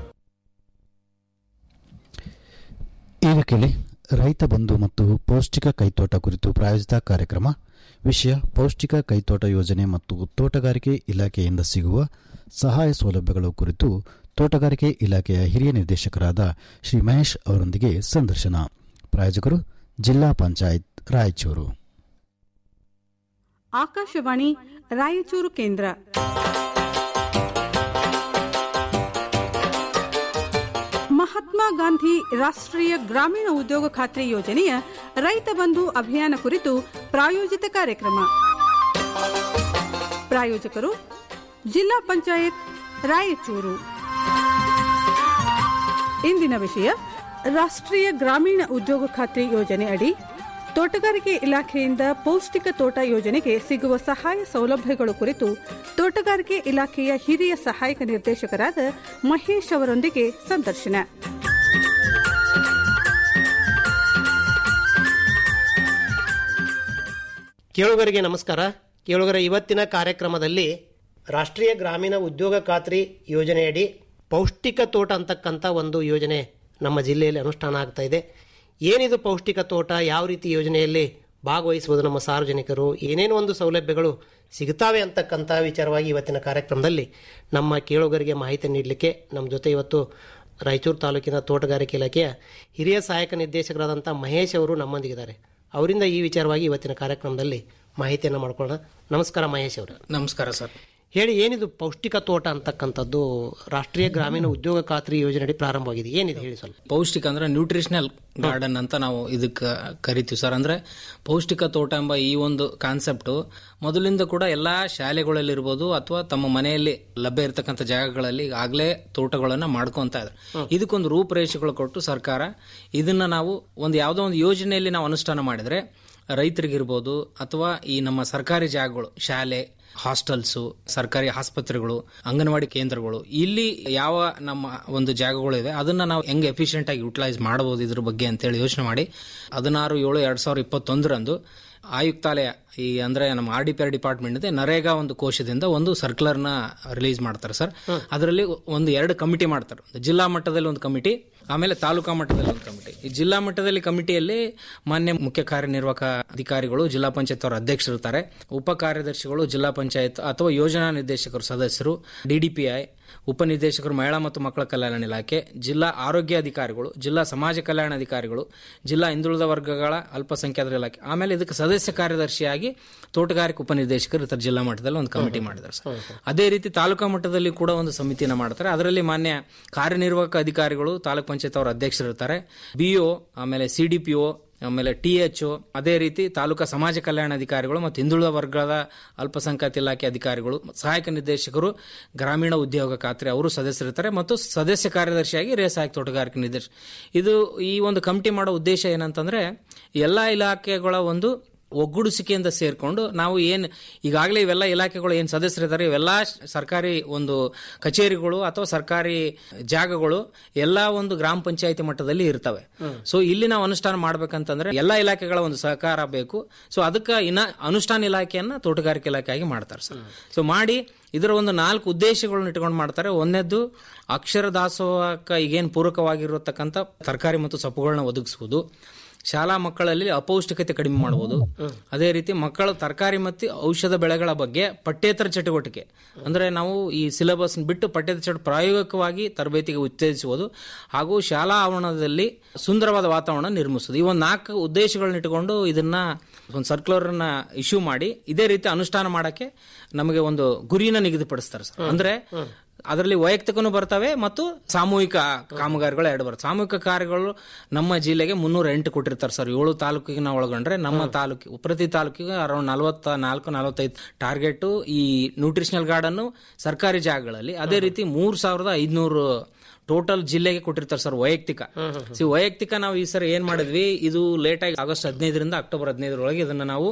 ಈಗ ಕೇಳಿ ರೈತ ಬಂಧು ಮತ್ತು ಪೌಷ್ಟಿಕ ಕೈತೋಟ ಕುರಿತು ಪ್ರಾಯೋಜಿತ ಕಾರ್ಯಕ್ರಮ ವಿಷಯ ಪೌಷ್ಟಿಕ ಕೈತೋಟ ಯೋಜನೆ ಮತ್ತು ತೋಟಗಾರಿಕೆ ಇಲಾಖೆಯಿಂದ ಸಿಗುವ ಸಹಾಯ ಸೌಲಭ್ಯಗಳ ಕುರಿತು ತೋಟಗಾರಿಕೆ ಇಲಾಖೆಯ ಹಿರಿಯ ನಿರ್ದೇಶಕರಾದ ಶ್ರೀ ಮಹೇಶ್ ಅವರೊಂದಿಗೆ ಸಂದರ್ಶನ ಪ್ರಾಯೋಜಕರು ಜಿಲ್ಲಾ ಪಂಚಾಯತ್ ರಾಯಚೂರು ಆಕಾಶವಾಣಿ ರಾಯಚೂರು ಕೇಂದ್ರ ಮಹಾತ್ಮ ಗಾಂಧಿ ರಾಷ್ಟ್ರೀಯ ಗ್ರಾಮೀಣ ಉದ್ಯೋಗ ಖಾತ್ರಿ ಯೋಜನೆಯ ರೈತ ಬಂಧು ಅಭಿಯಾನ ಕುರಿತು ಪ್ರಾಯೋಜಿತ ಕಾರ್ಯಕ್ರಮ ಪ್ರಾಯೋಜಕರು ಜಿಲ್ಲಾ ಪಂಚಾಯತ್ ರಾಯಚೂರು ಇಂದಿನ ವಿಷಯ ರಾಷ್ಟ್ರೀಯ ಗ್ರಾಮೀಣ ಉದ್ಯೋಗ ಖಾತ್ರಿ ಯೋಜನೆ ಅಡಿ ತೋಟಗಾರಿಕೆ ಇಲಾಖೆಯಿಂದ ಪೌಷ್ಟಿಕ ತೋಟ ಯೋಜನೆಗೆ ಸಿಗುವ ಸಹಾಯ ಸೌಲಭ್ಯಗಳು ಕುರಿತು ತೋಟಗಾರಿಕೆ ಇಲಾಖೆಯ ಹಿರಿಯ ಸಹಾಯಕ ನಿರ್ದೇಶಕರಾದ ಮಹೇಶ್ ಅವರೊಂದಿಗೆ ಸಂದರ್ಶನ ಕೇಳುಗರಿಗೆ ನಮಸ್ಕಾರ ಕೇಳುಗರ ಇವತ್ತಿನ ಕಾರ್ಯಕ್ರಮದಲ್ಲಿ ರಾಷ್ಟ್ರೀಯ ಗ್ರಾಮೀಣ ಉದ್ಯೋಗ ಖಾತ್ರಿ ಯೋಜನೆಯಡಿ ಪೌಷ್ಟಿಕ ತೋಟ ಅಂತಕ್ಕಂಥ ಒಂದು ಯೋಜನೆ ನಮ್ಮ ಜಿಲ್ಲೆಯಲ್ಲಿ ಅನುಷ್ಠಾನ ಆಗ್ತಾ ಇದೆ ಏನಿದು ಪೌಷ್ಟಿಕ ತೋಟ ಯಾವ ರೀತಿ ಯೋಜನೆಯಲ್ಲಿ ಭಾಗವಹಿಸುವುದು ನಮ್ಮ ಸಾರ್ವಜನಿಕರು ಏನೇನು ಒಂದು ಸೌಲಭ್ಯಗಳು ಸಿಗುತ್ತಾವೆ ಅಂತಕ್ಕಂಥ ವಿಚಾರವಾಗಿ ಇವತ್ತಿನ ಕಾರ್ಯಕ್ರಮದಲ್ಲಿ ನಮ್ಮ ಕೇಳುಗರಿಗೆ ಮಾಹಿತಿ ನೀಡಲಿಕ್ಕೆ ನಮ್ಮ ಜೊತೆ ಇವತ್ತು ರಾಯಚೂರು ತಾಲೂಕಿನ ತೋಟಗಾರಿಕೆ ಇಲಾಖೆಯ ಹಿರಿಯ ಸಹಾಯಕ ನಿರ್ದೇಶಕರಾದಂಥ ಮಹೇಶ್ ಅವರು ನಮ್ಮೊಂದಿಗಿದ್ದಾರೆ ಅವರಿಂದ ಈ ವಿಚಾರವಾಗಿ ಇವತ್ತಿನ ಕಾರ್ಯಕ್ರಮದಲ್ಲಿ ಮಾಹಿತಿಯನ್ನು ಮಾಡ್ಕೊಳ್ಳೋಣ ನಮಸ್ಕಾರ ಮಹೇಶ್ ಅವರು ನಮಸ್ಕಾರ ಸರ್ ಹೇಳಿ ಏನಿದು ಪೌಷ್ಟಿಕ ತೋಟ ಅಂತಕ್ಕಂಥದ್ದು ರಾಷ್ಟ್ರೀಯ ಗ್ರಾಮೀಣ ಉದ್ಯೋಗ ಖಾತ್ರಿ ಯೋಜನೆಯಡಿ ಪ್ರಾರಂಭವಾಗಿದೆ ಏನಿದೆ ಹೇಳಿ ಸ್ವಲ್ಪ ಪೌಷ್ಟಿಕ ಅಂದ್ರೆ ನ್ಯೂಟ್ರಿಷನಲ್ ಗಾರ್ಡನ್ ಅಂತ ನಾವು ಇದಕ್ಕೆ ಕರಿತೀವಿ ಸರ್ ಅಂದ್ರೆ ಪೌಷ್ಟಿಕ ತೋಟ ಎಂಬ ಈ ಒಂದು ಕಾನ್ಸೆಪ್ಟ್ ಮೊದಲಿಂದ ಕೂಡ ಎಲ್ಲಾ ಶಾಲೆಗಳಲ್ಲಿರ್ಬೋದು ಅಥವಾ ತಮ್ಮ ಮನೆಯಲ್ಲಿ ಲಭ್ಯ ಇರತಕ್ಕಂಥ ಜಾಗಗಳಲ್ಲಿ ಆಗಲೇ ತೋಟಗಳನ್ನ ಮಾಡ್ಕೊಂತ ಇದ್ದಾರೆ ಇದಕ್ಕೊಂದು ರೂಪರೇಷೆಗಳು ಕೊಟ್ಟು ಸರ್ಕಾರ ಇದನ್ನ ನಾವು ಒಂದು ಯಾವುದೋ ಒಂದು ಯೋಜನೆಯಲ್ಲಿ ನಾವು ಅನುಷ್ಠಾನ ಮಾಡಿದ್ರೆ ರೈತರಿಗಿರ್ಬೋದು ಅಥವಾ ಈ ನಮ್ಮ ಸರ್ಕಾರಿ ಜಾಗಗಳು ಶಾಲೆ ಹಾಸ್ಟೆಲ್ಸು ಸರ್ಕಾರಿ ಆಸ್ಪತ್ರೆಗಳು ಅಂಗನವಾಡಿ ಕೇಂದ್ರಗಳು ಇಲ್ಲಿ ಯಾವ ನಮ್ಮ ಒಂದು ಜಾಗಗಳು ಇದೆ ಅದನ್ನ ನಾವು ಹೆಂಗೆ ಎಫಿಷಿಯೆಂಟ್ ಆಗಿ ಯುಟಿಲೈಸ್ ಮಾಡಬಹುದು ಇದ್ರ ಬಗ್ಗೆ ಅಂತೇಳಿ ಯೋಚನೆ ಮಾಡಿ ಹದಿನಾರು ಏಳು ಎರಡ್ ಸಾವಿರದ ಇಪ್ಪತ್ತೊಂದರಂದು ಆಯುಕ್ತಾಲಯ ಈ ಅಂದ್ರೆ ನಮ್ಮ R D P R department ಇದೆ ನರೇಗಾ ಒಂದು ಕೋಶದಿಂದ ಒಂದು ಸರ್ಕ್ಯುಲರ್ ನ ರಿಲೀಸ್ ಮಾಡ್ತಾರೆ ಸರ್ ಅದರಲ್ಲಿ ಒಂದು ಎರಡು ಕಮಿಟಿ ಮಾಡ್ತಾರೆ ಒಂದು ಜಿಲ್ಲಾ ಮಟ್ಟದಲ್ಲಿ ಒಂದು ಕಮಿಟಿ ಆಮೇಲೆ ತಾಲೂಕಾ ಮಟ್ಟದಲ್ಲಿ ಒಂದು ಕಮಿಟಿ ಈ ಜಿಲ್ಲಾ ಮಟ್ಟದಲ್ಲಿ ಕಮಿಟಿಯಲ್ಲಿ ಮಾನ್ಯ ಮುಖ್ಯ ಕಾರ್ಯನಿರ್ವಾಹಕ ಅಧಿಕಾರಿಗಳು ಜಿಲ್ಲಾ ಪಂಚಾಯತ್ ಅವರ ಅಧ್ಯಕ್ಷರಿರ್ತಾರೆ ಉಪ ಕಾರ್ಯದರ್ಶಿಗಳು ಜಿಲ್ಲಾ ಪಂಚಾಯತ್ ಅಥವಾ ಯೋಜನಾ ನಿರ್ದೇಶಕರು ಸದಸ್ಯರು ಡಿಡಿಪಿಐ ಉಪನಿರ್ದೇಶಕರು ಮಹಿಳಾ ಮತ್ತು ಮಕ್ಕಳ ಕಲ್ಯಾಣ ಇಲಾಖೆ ಜಿಲ್ಲಾ ಆರೋಗ್ಯ ಅಧಿಕಾರಿಗಳು ಜಿಲ್ಲಾ ಸಮಾಜ ಕಲ್ಯಾಣ ಅಧಿಕಾರಿಗಳು ಜಿಲ್ಲಾ ಹಿಂದುಳಿದ ವರ್ಗಗಳ ಅಲ್ಪಸಂಖ್ಯಾತರ ಇಲಾಖೆ ಆಮೇಲೆ ಇದಕ್ಕೆ ಸದಸ್ಯ ಕಾರ್ಯದರ್ಶಿಯಾಗಿ ತೋಟಗಾರಿಕೆ ಉಪನಿರ್ದೇಶಕರು ಇರ್ತಾರೆ ಜಿಲ್ಲಾ ಮಟ್ಟದಲ್ಲಿ ಒಂದು ಕಮಿಟಿ ಮಾಡಿದ್ದಾರೆ ಸರ್ ಅದೇ ರೀತಿ ತಾಲೂಕಾ ಮಟ್ಟದಲ್ಲಿ ಕೂಡ ಒಂದು ಸಮಿತಿನ ಮಾಡ್ತಾರೆ ಅದರಲ್ಲಿ ಮಾನ್ಯ ಕಾರ್ಯನಿರ್ವಾಹಕ ಅಧಿಕಾರಿಗಳು ತಾಲೂಕ್ ಪಂಚಾಯತ್ ಅವರ ಅಧ್ಯಕ್ಷರಿರ್ತಾರೆ ಬಿಒ ಆಮೇಲೆ ಸಿಡಿಪಿಒ ಆಮೇಲೆ ಟಿ ಎಚ್ ಅದೇ ರೀತಿ ತಾಲೂಕಾ ಸಮಾಜ ಕಲ್ಯಾಣ ಅಧಿಕಾರಿಗಳು ಮತ್ತು ಹಿಂದುಳಿದ ವರ್ಗದ ಅಲ್ಪಸಂಖ್ಯಾತ ಇಲಾಖೆ ಅಧಿಕಾರಿಗಳು ಸಹಾಯಕ ನಿರ್ದೇಶಕರು ಗ್ರಾಮೀಣ ಉದ್ಯೋಗ ಖಾತ್ರಿ ಅವರು ಸದಸ್ಯರಿರ್ತಾರೆ ಮತ್ತು ಸದಸ್ಯ ಕಾರ್ಯದರ್ಶಿಯಾಗಿ ರೇ ಸಹಾಯಕ ತೋಟಗಾರಿಕೆ ನಿರ್ದೇಶಕ ಇದು ಈ ಒಂದು ಕಮಿಟಿ ಮಾಡೋ ಉದ್ದೇಶ ಏನಂತಂದ್ರೆ ಎಲ್ಲಾ ಇಲಾಖೆಗಳ ಒಂದು ಒಗ್ಗೂಡಿಸಿಕೆಯಿಂದ ಸೇರ್ಕೊಂಡು ನಾವು ಏನ್ ಈಗಾಗಲೇ ಇವೆಲ್ಲ ಇಲಾಖೆಗಳು ಏನ್ ಸದಸ್ಯರಿದ್ದಾರೆ ಇವೆಲ್ಲ ಸರ್ಕಾರಿ ಒಂದು ಕಚೇರಿಗಳು ಅಥವಾ ಸರ್ಕಾರಿ ಜಾಗಗಳು ಎಲ್ಲಾ ಒಂದು ಗ್ರಾಮ ಪಂಚಾಯತಿ ಮಟ್ಟದಲ್ಲಿ ಇರ್ತವೆ ಸೊ ಇಲ್ಲಿ ನಾವು ಅನುಷ್ಠಾನ ಮಾಡ್ಬೇಕಂತಂದ್ರೆ ಎಲ್ಲಾ ಇಲಾಖೆಗಳ ಒಂದು ಸಹಕಾರ ಬೇಕು ಸೊ ಅದಕ್ಕೆ ಇನ್ನ ಅನುಷ್ಠಾನ ಇಲಾಖೆಯನ್ನ ತೋಟಗಾರಿಕೆ ಇಲಾಖೆಯಾಗಿ ಮಾಡ್ತಾರೆ ಸರ್ ಸೊ ಮಾಡಿ ಇದರ ಒಂದು ನಾಲ್ಕು ಉದ್ದೇಶಗಳನ್ನು ಇಟ್ಕೊಂಡು ಮಾಡ್ತಾರೆ ಒಂದನೇದ್ದು ಅಕ್ಷರ ದಾಸೋಹಕ್ಕೆ ಈಗೇನು ಪೂರಕವಾಗಿರತಕ್ಕಂಥ ತರಕಾರಿ ಮತ್ತು ಸೊಪ್ಪುಗಳನ್ನ ಒದಗಿಸುವುದು ಶಾಲಾ ಮಕ್ಕಳಲ್ಲಿ ಅಪೌಷ್ಟಿಕತೆ ಕಡಿಮೆ ಮಾಡಬಹುದು ಅದೇ ರೀತಿ ಮಕ್ಕಳ ತರಕಾರಿ ಮತ್ತು ಔಷಧ ಬೆಳೆಗಳ ಬಗ್ಗೆ ಪಠ್ಯೇತರ ಚಟುವಟಿಕೆ ಅಂದ್ರೆ ನಾವು ಈ ಸಿಲೆಬಸ್ ಬಿಟ್ಟು ಪಠ್ಯೇತರ ಚಟು ಪ್ರಾಯೋಗಿಕವಾಗಿ ತರಬೇತಿಗೆ ಉತ್ತೇಜಿಸುವುದು ಹಾಗೂ ಶಾಲಾ ಆವರಣದಲ್ಲಿ ಸುಂದರವಾದ ವಾತಾವರಣ ನಿರ್ಮಿಸುವುದು ಈ ಒಂದು ನಾಲ್ಕು ಉದ್ದೇಶಗಳನ್ನ ಇಟ್ಟುಕೊಂಡು ಇದನ್ನ ಒಂದು ಸರ್ಕ್ಯುಲರ್ ನ ಇಶ್ಯೂ ಮಾಡಿ ಇದೇ ರೀತಿ ಅನುಷ್ಠಾನ ಮಾಡಕ್ಕೆ ನಮಗೆ ಒಂದು ಗುರಿನ ನಿಗದಿಪಡಿಸ್ತಾರೆ ಸರ್ ಅಂದ್ರೆ ಅದರಲ್ಲಿ ವೈಯಕ್ತಿಕನೂ ಬರ್ತವೆ ಮತ್ತು ಸಾಮೂಹಿಕ ಕಾಮಗಾರಿಗಳು ಎರಡು ಬರ್ತವೆ ಸಾಮೂಹಿಕ ಕಾರ್ಯಗಳು ನಮ್ಮ ಜಿಲ್ಲೆಗೆ ಮುನ್ನೂರ ಎಂಟು ಕೊಟ್ಟಿರ್ತಾರೆ ಸರ್ ಏಳು ತಾಲೂಕಿಗೆ ನಾವು ಒಳಗೊಂಡ್ರೆ ನಮ್ಮ ತಾಲೂಕು ಪ್ರತಿ ತಾಲೂಕಿಗೆ ಅರೌಂಡ್ ನಲವತ್ತ ನಾಲ್ಕು ನಲವತ್ತೈದು ಟಾರ್ಗೆಟ್ ಈ ನ್ಯೂಟ್ರಿಷನಲ್ ಗಾರ್ಡನ್ ಸರ್ಕಾರಿ ಜಾಗಗಳಲ್ಲಿ ಅದೇ ರೀತಿ ಮೂರ್ ಸಾವಿರದ ಐದ್ನೂರು ಟೋಟಲ್ ಜಿಲ್ಲೆಗೆ ಕೊಟ್ಟಿರ್ತಾರೆ ಸರ್ ವೈಯಕ್ತಿಕ ಸಿ ವೈಯಕ್ತಿಕ ನಾವು ಈ ಸರಿ ಏನ್ ಮಾಡಿದ್ವಿ ಇದು ಲೇಟ್ ಆಗಿ ಆಗಸ್ಟ್ ಹದಿನೈದರಿಂದ ಅಕ್ಟೋಬರ್ ಹದಿನೈದರೊಳಗೆ ಇದನ್ನ ನಾವು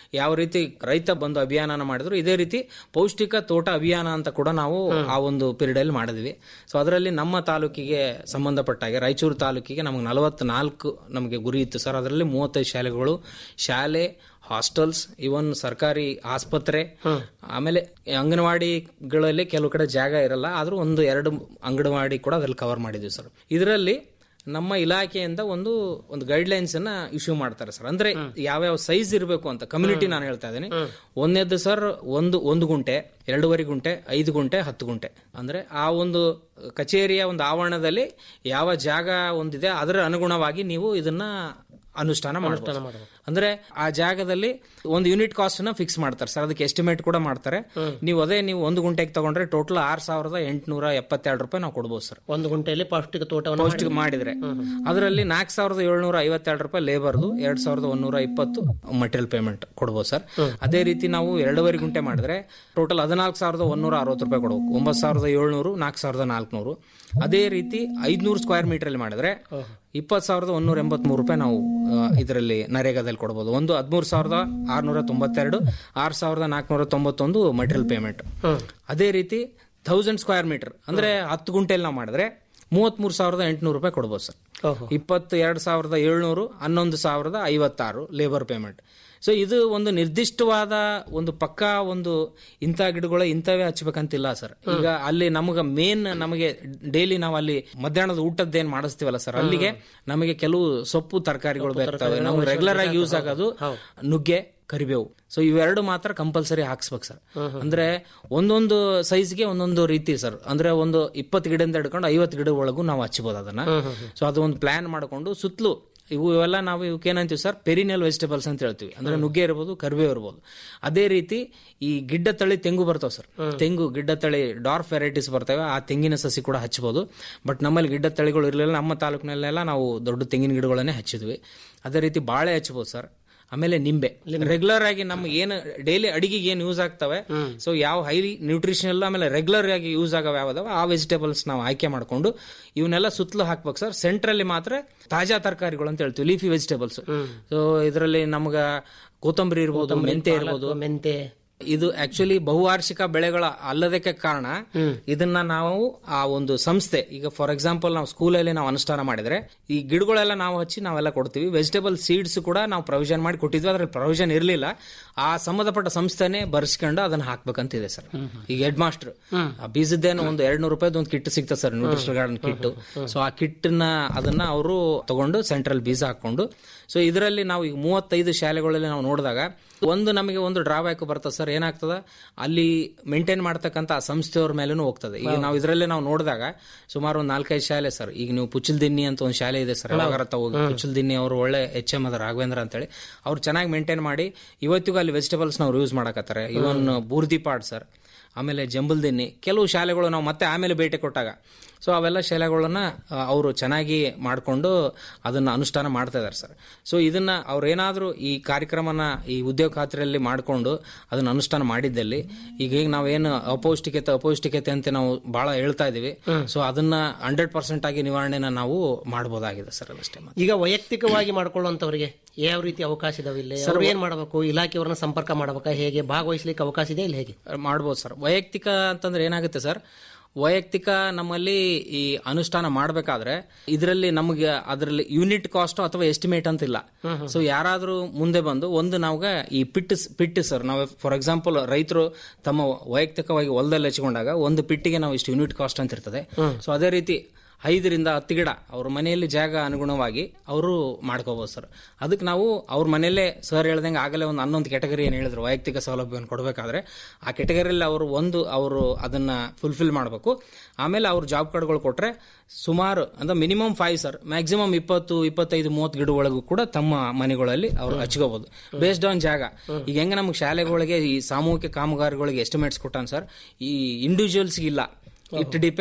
ಯಾವ ರೀತಿ ರೈತ ಬಂದು ಅಭಿಯಾನ ಮಾಡಿದ್ರು ಇದೇ ರೀತಿ ಪೌಷ್ಟಿಕ ತೋಟ ಅಭಿಯಾನ ಅಂತ ಕೂಡ ನಾವು ಆ ಒಂದು ಪೀರಿಯಡ್ ಅಲ್ಲಿ ಮಾಡಿದ್ವಿ ಸೊ ಅದರಲ್ಲಿ ನಮ್ಮ ತಾಲೂಕಿಗೆ ಸಂಬಂಧಪಟ್ಟ ಹಾಗೆ ರಾಯಚೂರು ತಾಲೂಕಿಗೆ ನಮಗೆ ನಲವತ್ನಾಲ್ಕು ನಮಗೆ ಗುರಿ ಇತ್ತು ಸರ್ ಅದರಲ್ಲಿ ಮೂವತ್ತೈದು ಶಾಲೆಗಳು ಶಾಲೆ ಹಾಸ್ಟೆಲ್ಸ್ ಇವನ್ ಸರ್ಕಾರಿ ಆಸ್ಪತ್ರೆ ಆಮೇಲೆ ಅಂಗನವಾಡಿಗಳಲ್ಲಿ ಕೆಲವು ಕಡೆ ಜಾಗ ಇರಲ್ಲ ಆದ್ರೂ ಒಂದು ಎರಡು ಅಂಗನವಾಡಿ ಕೂಡ ಅದ್ರಲ್ಲಿ ಕವರ್ ಮಾಡಿದ್ವಿ ಸರ್ ಇದರಲ್ಲಿ ನಮ್ಮ ಇಲಾಖೆಯಿಂದ ಒಂದು ಒಂದು ಗೈಡ್ ಲೈನ್ಸ್ ಅನ್ನ ಇಶ್ಯೂ ಮಾಡ್ತಾರೆ ಸರ್ ಅಂದ್ರೆ ಯಾವ್ಯಾವ ಸೈಜ್ ಇರಬೇಕು ಅಂತ ಕಮ್ಯುನಿಟಿ ನಾನು ಹೇಳ್ತಾ ಇದ್ದೀನಿ ಒಂದನೇದ್ದು ಸರ್ ಒಂದು ಒಂದು ಗುಂಟೆ ಎರಡೂವರೆ ಗುಂಟೆ ಐದು ಗುಂಟೆ ಹತ್ತು ಗುಂಟೆ ಅಂದ್ರೆ ಆ ಒಂದು ಕಚೇರಿಯ ಒಂದು ಆವರಣದಲ್ಲಿ ಯಾವ ಜಾಗ ಒಂದಿದೆ ಅದರ ಅನುಗುಣವಾಗಿ ನೀವು ಇದನ್ನ ಅನುಷ್ಠಾನ ಮಾಡಬಹುದು ಅಂದ್ರೆ ಆ ಜಾಗದಲ್ಲಿ ಒಂದು ಯೂನಿಟ್ ಕಾಸ್ಟ್ ನ ಫಿಕ್ಸ್ ಮಾಡ್ತಾರೆ ಸರ್ ಅದಕ್ಕೆ ಎಸ್ಟಿಮೇಟ್ ಕೂಡ ಮಾಡ್ತಾರೆ ನೀವು ಅದೇ ನೀವು ಒಂದು ಗುಂಟೆಗೆ ತಗೊಂಡ್ರೆ ಟೋಟಲ್ ಆರ್ ಸಾವಿರದ ಎಂಟುನೂರ ಎಪ್ಪತ್ತೆರಡು ರೂಪಾಯಿ ನಾವು ಕೊಡ್ಬೋದು ಸರ್ ಒಂದು ಗುಂಟೆಯಲ್ಲಿ ಪೌಷ್ಟಿಕ ತೋಟವನ್ನು ಪೌಷ್ಟಿಕ ಮಾಡಿದ್ರೆ ಅದರಲ್ಲಿ ನಾಲ್ಕು ಸಾವಿರದ ಏಳ್ನೂರ ಐವತ್ತೆರಡು ರೂಪಾಯಿ ಲೇಬರ್ದು ಎರಡ್ ಸಾವಿರದ ಒಂದೂರ ಇಪ್ಪತ್ತು ಮಟೀರಿಯಲ್ ಪೇಮೆಂಟ್ ಕೊಡ್ಬೋದು ಸರ್ ಅದೇ ರೀತಿ ನಾವು ಎರಡೂವರೆ ಗುಂಟೆ ಮಾಡಿದ್ರೆ ಟೋಟಲ್ ಹದಿನಾಲ್ಕು ಸಾವಿರದ ಒಂದೂರ ಅರವತ್ತು ರೂಪಾಯಿ ಕೊಡಬೇಕು ಒಂಬತ್ತು ಸಾವಿರದ ಏಳ್ನೂರು ನಾಲ್ಕು ಸಾವಿರದ ನಾಲ್ಕುನೂರು ಅದೇ ರೀತಿ ಐದ್ನೂರು ಸ್ಕ್ವೇರ್ ಮೀಟರ್ ಅಲ್ಲಿ ಮಾಡಿದ್ರೆ ಇಪ್ಪತ್ತು ಸಾವಿರದ ಒಂದೂರ ಎಂಬತ್ಮೂರು ರೂಪಾಯಿ ನಾವು ಇದರಲ್ಲಿ ನರೇಗಾದಲ್ಲಿ ಕೊಡಬಹುದು ಒಂದು ಹದಿಮೂರು ಸಾವಿರದ ಆರ್ನೂರ ತೊಂಬತ್ತೆರಡು ಆರು ಸಾವಿರದ ನಾಲ್ಕುನೂರ ತೊಂಬತ್ತೊಂದು ಮಟೀರಿಯಲ್ ಪೇಮೆಂಟ್ ಅದೇ ರೀತಿ ಥೌಸಂಡ್ ಸ್ಕ್ವೇರ್ ಮೀಟರ್ ಅಂದ್ರೆ ಹತ್ತು ಗುಂಟೆಯಲ್ಲಿ ನಾವು ಮಾಡಿದ್ರೆ ಮೂವತ್ಮೂರು ಸಾವಿರದ ಎಂಟುನೂರು ರೂಪಾಯಿ ಕೊಡ್ಬೋದು ಸರ್ ಇಪ್ಪತ್ತು ಎರಡು ಸಾವಿರದ ಏಳ್ನೂರು ಹನ್ನೊಂದು ಸಾವಿರದ ಐವತ್ತಾರು ಲೇಬರ್ ಪೇಮೆಂಟ್ ಸೊ ಇದು ಒಂದು ನಿರ್ದಿಷ್ಟವಾದ ಒಂದು ಪಕ್ಕಾ ಒಂದು ಇಂಥ ಗಿಡಗಳು ಇಂಥವೇ ಹಚ್ಬೇಕಂತಿಲ್ಲ ಸರ್ ಈಗ ಅಲ್ಲಿ ನಮಗೆ ಮೇನ್ ನಮಗೆ ಡೈಲಿ ನಾವು ಅಲ್ಲಿ ಮಧ್ಯಾಹ್ನದ ಊಟದ ಏನ್ ಮಾಡಿಸ್ತೀವಲ್ಲ ಸರ್ ಅಲ್ಲಿಗೆ ನಮಗೆ ಕೆಲವು ಸೊಪ್ಪು ತರಕಾರಿಗಳು ಬೇಕಾಗ್ತವೆ ನಮ್ಗೆ ರೆಗ್ಯುಲರ್ ಆಗಿ ಯೂಸ್ ಆಗೋದು ನುಗ್ಗೆ ಕರಿಬೇವು ಸೊ ಇವೆರಡು ಮಾತ್ರ ಕಂಪಲ್ಸರಿ ಹಾಕ್ಸ್ಬೇಕು ಸರ್ ಅಂದ್ರೆ ಒಂದೊಂದು ಸೈಜ್ಗೆ ಒಂದೊಂದು ರೀತಿ ಸರ್ ಅಂದ್ರೆ ಒಂದು ಇಪ್ಪತ್ತು ಗಿಡದಿಂದ ಹಿಡ್ಕೊಂಡು ಐವತ್ತು ಗಿಡ ಒಳಗೂ ನಾವು ಹಚ್ಬೋದು ಅದನ್ನ ಸೊ ಅದು ಒಂದು ಪ್ಲಾನ್ ಮಾಡಿಕೊಂಡು ಸುತ್ತಲೂ ಇವು ಇವೆಲ್ಲ ನಾವು ಇವಕ್ಕೆ ಏನಂತೀವಿ ಸರ್ ಪೆರಿನಿಯಲ್ ವೆಜಿಟೇಬಲ್ಸ್ ಅಂತ ಹೇಳ್ತೀವಿ ಅಂದ್ರೆ ನುಗ್ಗೆ ಇರ್ಬೋದು ಕರಿಬೇವು ಇರ್ಬೋದು ಅದೇ ರೀತಿ ಈ ಗಿಡ್ಡ ತಳಿ ತೆಂಗು ಬರ್ತಾವೆ ಸರ್ ತೆಂಗು ಗಿಡ್ಡ ತಳಿ ಡಾರ್ಫ್ ವೆರೈಟೀಸ್ ಬರ್ತವೆ ಆ ತೆಂಗಿನ ಸಸಿ ಕೂಡ ಹಚ್ಬೋದು ಬಟ್ ನಮ್ಮಲ್ಲಿ ಗಿಡ್ಡ ತಳಿಗಳು ಇರಲಿಲ್ಲ ನಮ್ಮ ತಾಲೂಕಿನಲ್ಲೆಲ್ಲ ನಾವು ದೊಡ್ಡ ತೆಂಗಿನ ಗಿಡಗಳನ್ನೇ ಹಚ್ಚಿದ್ವಿ ಅದೇ ರೀತಿ ಬಾಳೆ ಹಚ್ಬೋದು ಸರ್ ಆಮೇಲೆ ನಿಂಬೆ ರೆಗ್ಯುಲರ್ ಆಗಿ ನಮ್ಗೆ ಏನು ಡೈಲಿ ಅಡಿಗೆಗೆ ಏನು ಯೂಸ್ ಆಗ್ತವೆ ಸೊ ಯಾವ ಹೈಲಿ ನ್ಯೂಟ್ರಿಷನಲ್ ಆಮೇಲೆ ರೆಗ್ಯುಲರ್ ಆಗಿ ಯೂಸ್ ಆಗೋ ಯಾವ್ದಾವ ಆ ವೆಜಿಟೇಬಲ್ಸ್ ನಾವು ಆಯ್ಕೆ ಮಾಡ್ಕೊಂಡು ಇವನ್ನೆಲ್ಲ ಸುತ್ತಲೂ ಹಾಕ್ಬೇಕು ಸರ್ ಸೆಂಟ್ರಲ್ಲಿ ಮಾತ್ರ ತಾಜಾ ತರಕಾರಿಗಳು ಅಂತ ಹೇಳ್ತೀವಿ ಲೀಫಿ ವೆಜಿಟೇಬಲ್ಸ್ ಸೊ ಇದರಲ್ಲಿ ನಮ್ಗ ಕೊತ್ತಂಬರಿ ಇರ್ಬೋದು ಮೆಂತೆ ಇರ್ಬೋದು ಮೆಂತೆ ಇದು ಆಕ್ಚುಲಿ ಬಹುವಾರ್ಷಿಕ ಬೆಳೆಗಳ ಅಲ್ಲದಕ್ಕೆ ಕಾರಣ ಇದನ್ನ ನಾವು ಆ ಒಂದು ಸಂಸ್ಥೆ ಈಗ ಫಾರ್ ಎಕ್ಸಾಂಪಲ್ ನಾವು ಸ್ಕೂಲಲ್ಲಿ ನಾವು ಅನುಷ್ಠಾನ ಮಾಡಿದ್ರೆ ಈ ಗಿಡಗಳೆಲ್ಲ ನಾವು ಹಚ್ಚಿ ನಾವೆಲ್ಲ ಕೊಡ್ತೀವಿ ವೆಜಿಟೇಬಲ್ ಸೀಡ್ಸ್ ಕೂಡ ನಾವು ಪ್ರೊವಿಷನ್ ಮಾಡಿ ಕೊಟ್ಟಿದ್ವಿ ಅದ್ರಲ್ಲಿ ಪ್ರೊವಿಷನ್ ಇರಲಿಲ್ಲ ಆ ಸಂಬಂಧಪಟ್ಟ ಸಂಸ್ಥೆನೆ ಬರ್ಸ್ಕೊಂಡು ಅದನ್ನ ಹಾಕ್ಬೇಕಂತ ಇದೆ ಸರ್ ಈಗ ಹೆಡ್ ಮಾಸ್ಟರ್ ಆ ಬೀಜದ್ದೇನು ಒಂದು ಎರಡ್ ನೂರು ರೂಪಾಯಿ ಒಂದು ಕಿಟ್ ಸಿಗ್ತದೆ sir nutrition garden kit so ಆ ಕಿಟ್ ನ ಅದನ್ನ ಅವರು ತಗೊಂಡು ಸೆಂಟ್ರಲ್ ಬೀಜ ಹಾಕೊಂಡು ಸೊ ಇದರಲ್ಲಿ ನಾವು ಈಗ ಮೂವತ್ತೈದು ಶಾಲೆಗಳಲ್ಲಿ ನಾವು ನೋಡಿದಾಗ ಒಂದು ನಮಗೆ ಒಂದು ಡ್ರಾಬ್ಯಾಕ್ ಬರ್ತದೆ ಸರ್ ಏನಾಗ್ತದ ಅಲ್ಲಿ ಮೇಂಟೈನ್ ಮಾಡ್ತಕ್ಕಂಥ ಆ ಸಂಸ್ಥೆಯವ್ರ ಮೇಲೂ ಹೋಗ್ತದೆ ಈಗ ನಾವು ಇದರಲ್ಲಿ ನಾವು ನೋಡಿದಾಗ ಸುಮಾರು ಒಂದು ನಾಲ್ಕೈದು ಶಾಲೆ ಸರ್ ಈಗ ನೀವು ಪುಚ್ಚಲ್ ದಿನ್ನಿ ಅಂತ ಒಂದು ಶಾಲೆ ಇದೆ ಸರ್ ಯಾವಾಗಾರ ತಾವು ಪುಚ್ಚಲ್ ದಿನ್ನಿ ಅವರು ಒಳ್ಳೆ ಎಚ್ ಎಂ ಅದ ರಾಘವೇಂದ್ರ ಅಂತೇಳಿ ಅವ್ರು ಚೆನ್ನಾಗಿ ಮೇಂಟೈನ್ ಮಾಡಿ ಇವತ್ತಿಗೂ ಅಲ್ಲಿ ವೆಜಿಟೇಬಲ್ಸ್ ನಾವು ಯೂಸ್ ಮಾಡಕತ್ತಾರೆ ಇವನ್ ಬೂರ್ದಿ ಪಾಡ್ ಸರ್ ಆಮೇಲೆ ಜಂಬಲ್ ದಿನ್ನಿ ಕೆಲವು ಶಾಲೆಗಳು ನಾವು ಮತ್ತೆ ಆಮೇಲೆ ಭೇಟಿ ಕೊಟ್ಟಾಗ ಸೊ ಅವೆಲ್ಲ ಶಾಲೆಗಳನ್ನ ಅವರು ಚೆನ್ನಾಗಿ ಮಾಡಿಕೊಂಡು ಅದನ್ನ ಅನುಷ್ಠಾನ ಮಾಡ್ತಾ ಇದ್ದಾರೆ ಸರ್ ಸೊ ಇದನ್ನ ಅವ್ರು ಏನಾದರೂ ಈ ಕಾರ್ಯಕ್ರಮನ ಈ ಉದ್ಯೋಗ ಖಾತ್ರಿಯಲ್ಲಿ ಮಾಡಿಕೊಂಡು ಅದನ್ನ ಅನುಷ್ಠಾನ ಮಾಡಿದ್ದಲ್ಲಿ ಈಗ ಈಗ ನಾವೇನು ಅಪೌಷ್ಟಿಕತೆ ಅಪೌಷ್ಟಿಕತೆ ಅಂತ ನಾವು ಬಹಳ ಹೇಳ್ತಾ ಇದೀವಿ ಸೊ ಅದನ್ನ ಹಂಡ್ರೆಡ್ ಪರ್ಸೆಂಟ್ ಆಗಿ ನಿವಾರಣೆನ ನಾವು ಮಾಡಬಹುದಾಗಿದೆ ಸರ್ ಅದಷ್ಟೇ ಈಗ ವೈಯಕ್ತಿಕವಾಗಿ ಮಾಡ್ಕೊಳ್ಳುವಂತವರಿಗೆ ಯಾವ ರೀತಿ ಅವಕಾಶ ಇದಾವೆ ಇಲ್ಲಿ ಸರ್, ಅವ್ರು ಏನ್ ಮಾಡಬೇಕು ಇಲಾಖೆಯವ್ರನ್ನ ಸಂಪರ್ಕ ಮಾಡಬೇಕಾ ಹೇಗೆ ಭಾಗವಹಿಸ್ಲಿಕ್ಕೆ ಅವಕಾಶ ಇದೆ ಇಲ್ಲಿ ಹೇಗೆ ಮಾಡ್ಬೋದು ಸರ್ ವೈಯಕ್ತಿಕ ಅಂತಂದ್ರೆ ಏನಾಗುತ್ತೆ ಸರ್ ವೈಯಕ್ತಿಕ ನಮ್ಮಲ್ಲಿ ಈ ಅನುಷ್ಠಾನ ಮಾಡಬೇಕಾದ್ರೆ ಇದರಲ್ಲಿ ನಮಗೆ ಅದರಲ್ಲಿ ಯೂನಿಟ್ ಕಾಸ್ಟ್ ಅಥವಾ ಎಸ್ಟಿಮೇಟ್ ಅಂತ ಇಲ್ಲ ಸೊ ಯಾರಾದ್ರೂ ಮುಂದೆ ಬಂದು ಒಂದು ನಾವ್ಗೆ ಈ ಪಿಟ್ ಪಿಟ್ ಸರ್ ನಾವು ಫಾರ್ ಎಕ್ಸಾಂಪಲ್ ರೈತರು ತಮ್ಮ ವೈಯಕ್ತಿಕವಾಗಿ ಹೊಲದಲ್ಲಿ ಹಚ್ಕೊಂಡಾಗ ಒಂದು ಪಿಟ್ಟಿಗೆ ನಾವು ಇಷ್ಟು ಯೂನಿಟ್ ಕಾಸ್ಟ್ ಅಂತ ಇರ್ತದೆ ಸೊ ಅದೇ ರೀತಿ ಐದರಿಂದ ಹತ್ತು ಗಿಡ ಅವ್ರ ಮನೆಯಲ್ಲಿ ಜಾಗ ಅನುಗುಣವಾಗಿ ಅವರು ಮಾಡ್ಕೋಬಹುದು ಸರ್ ಅದಕ್ಕೆ ನಾವು ಅವ್ರ ಮನೆಯಲ್ಲೇ ಸರ್ ಹೇಳ್ದಂಗೆ ಆಗಲೇ ಒಂದು ಹನ್ನೊಂದು ಕೆಟಗರಿ ಏನು ಹೇಳಿದ್ರು ವೈಯಕ್ತಿಕ ಸೌಲಭ್ಯವನ್ನು ಕೊಡಬೇಕಾದ್ರೆ ಆ ಕೆಟಗರಿಯಲ್ಲಿ ಅವರು ಒಂದು ಅವರು ಅದನ್ನ ಫುಲ್ಫಿಲ್ ಮಾಡಬೇಕು ಆಮೇಲೆ ಅವ್ರ ಜಾಬ್ ಕಾರ್ಡ್ಗಳು ಕೊಟ್ರೆ ಸುಮಾರು ಅಂದ್ರೆ ಮಿನಿಮಮ್ ಫೈವ್ ಸರ್ ಮ್ಯಾಕ್ಸಿಮಮ್ ಇಪ್ಪತ್ತು ಇಪ್ಪತ್ತೈದು ಮೂವತ್ತು ಗಿಡ ಒಳಗೂ ಕೂಡ ತಮ್ಮ ಮನೆಗಳಲ್ಲಿ ಅವ್ರು ಹಚ್ಕೋಬಹುದು ಬೇಸ್ಡ್ ಆನ್ ಜಾಗ ಈಗ ಹೆಂಗೆ ನಮ್ಗೆ ಶಾಲೆಗಳಿಗೆ ಈ ಸಾಮೂಹಿಕ ಕಾಮಗಾರಿಗಳಿಗೆ ಎಸ್ಟಿಮೇಟ್ಸ್ ಕೊಟ್ಟಾನ ಸರ್ ಈ ಇಂಡಿವಿಜುವಲ್ಸ್ ಇಲ್ಲ ಇಟ್ ಡಿಪೆಂಡ್ಸ್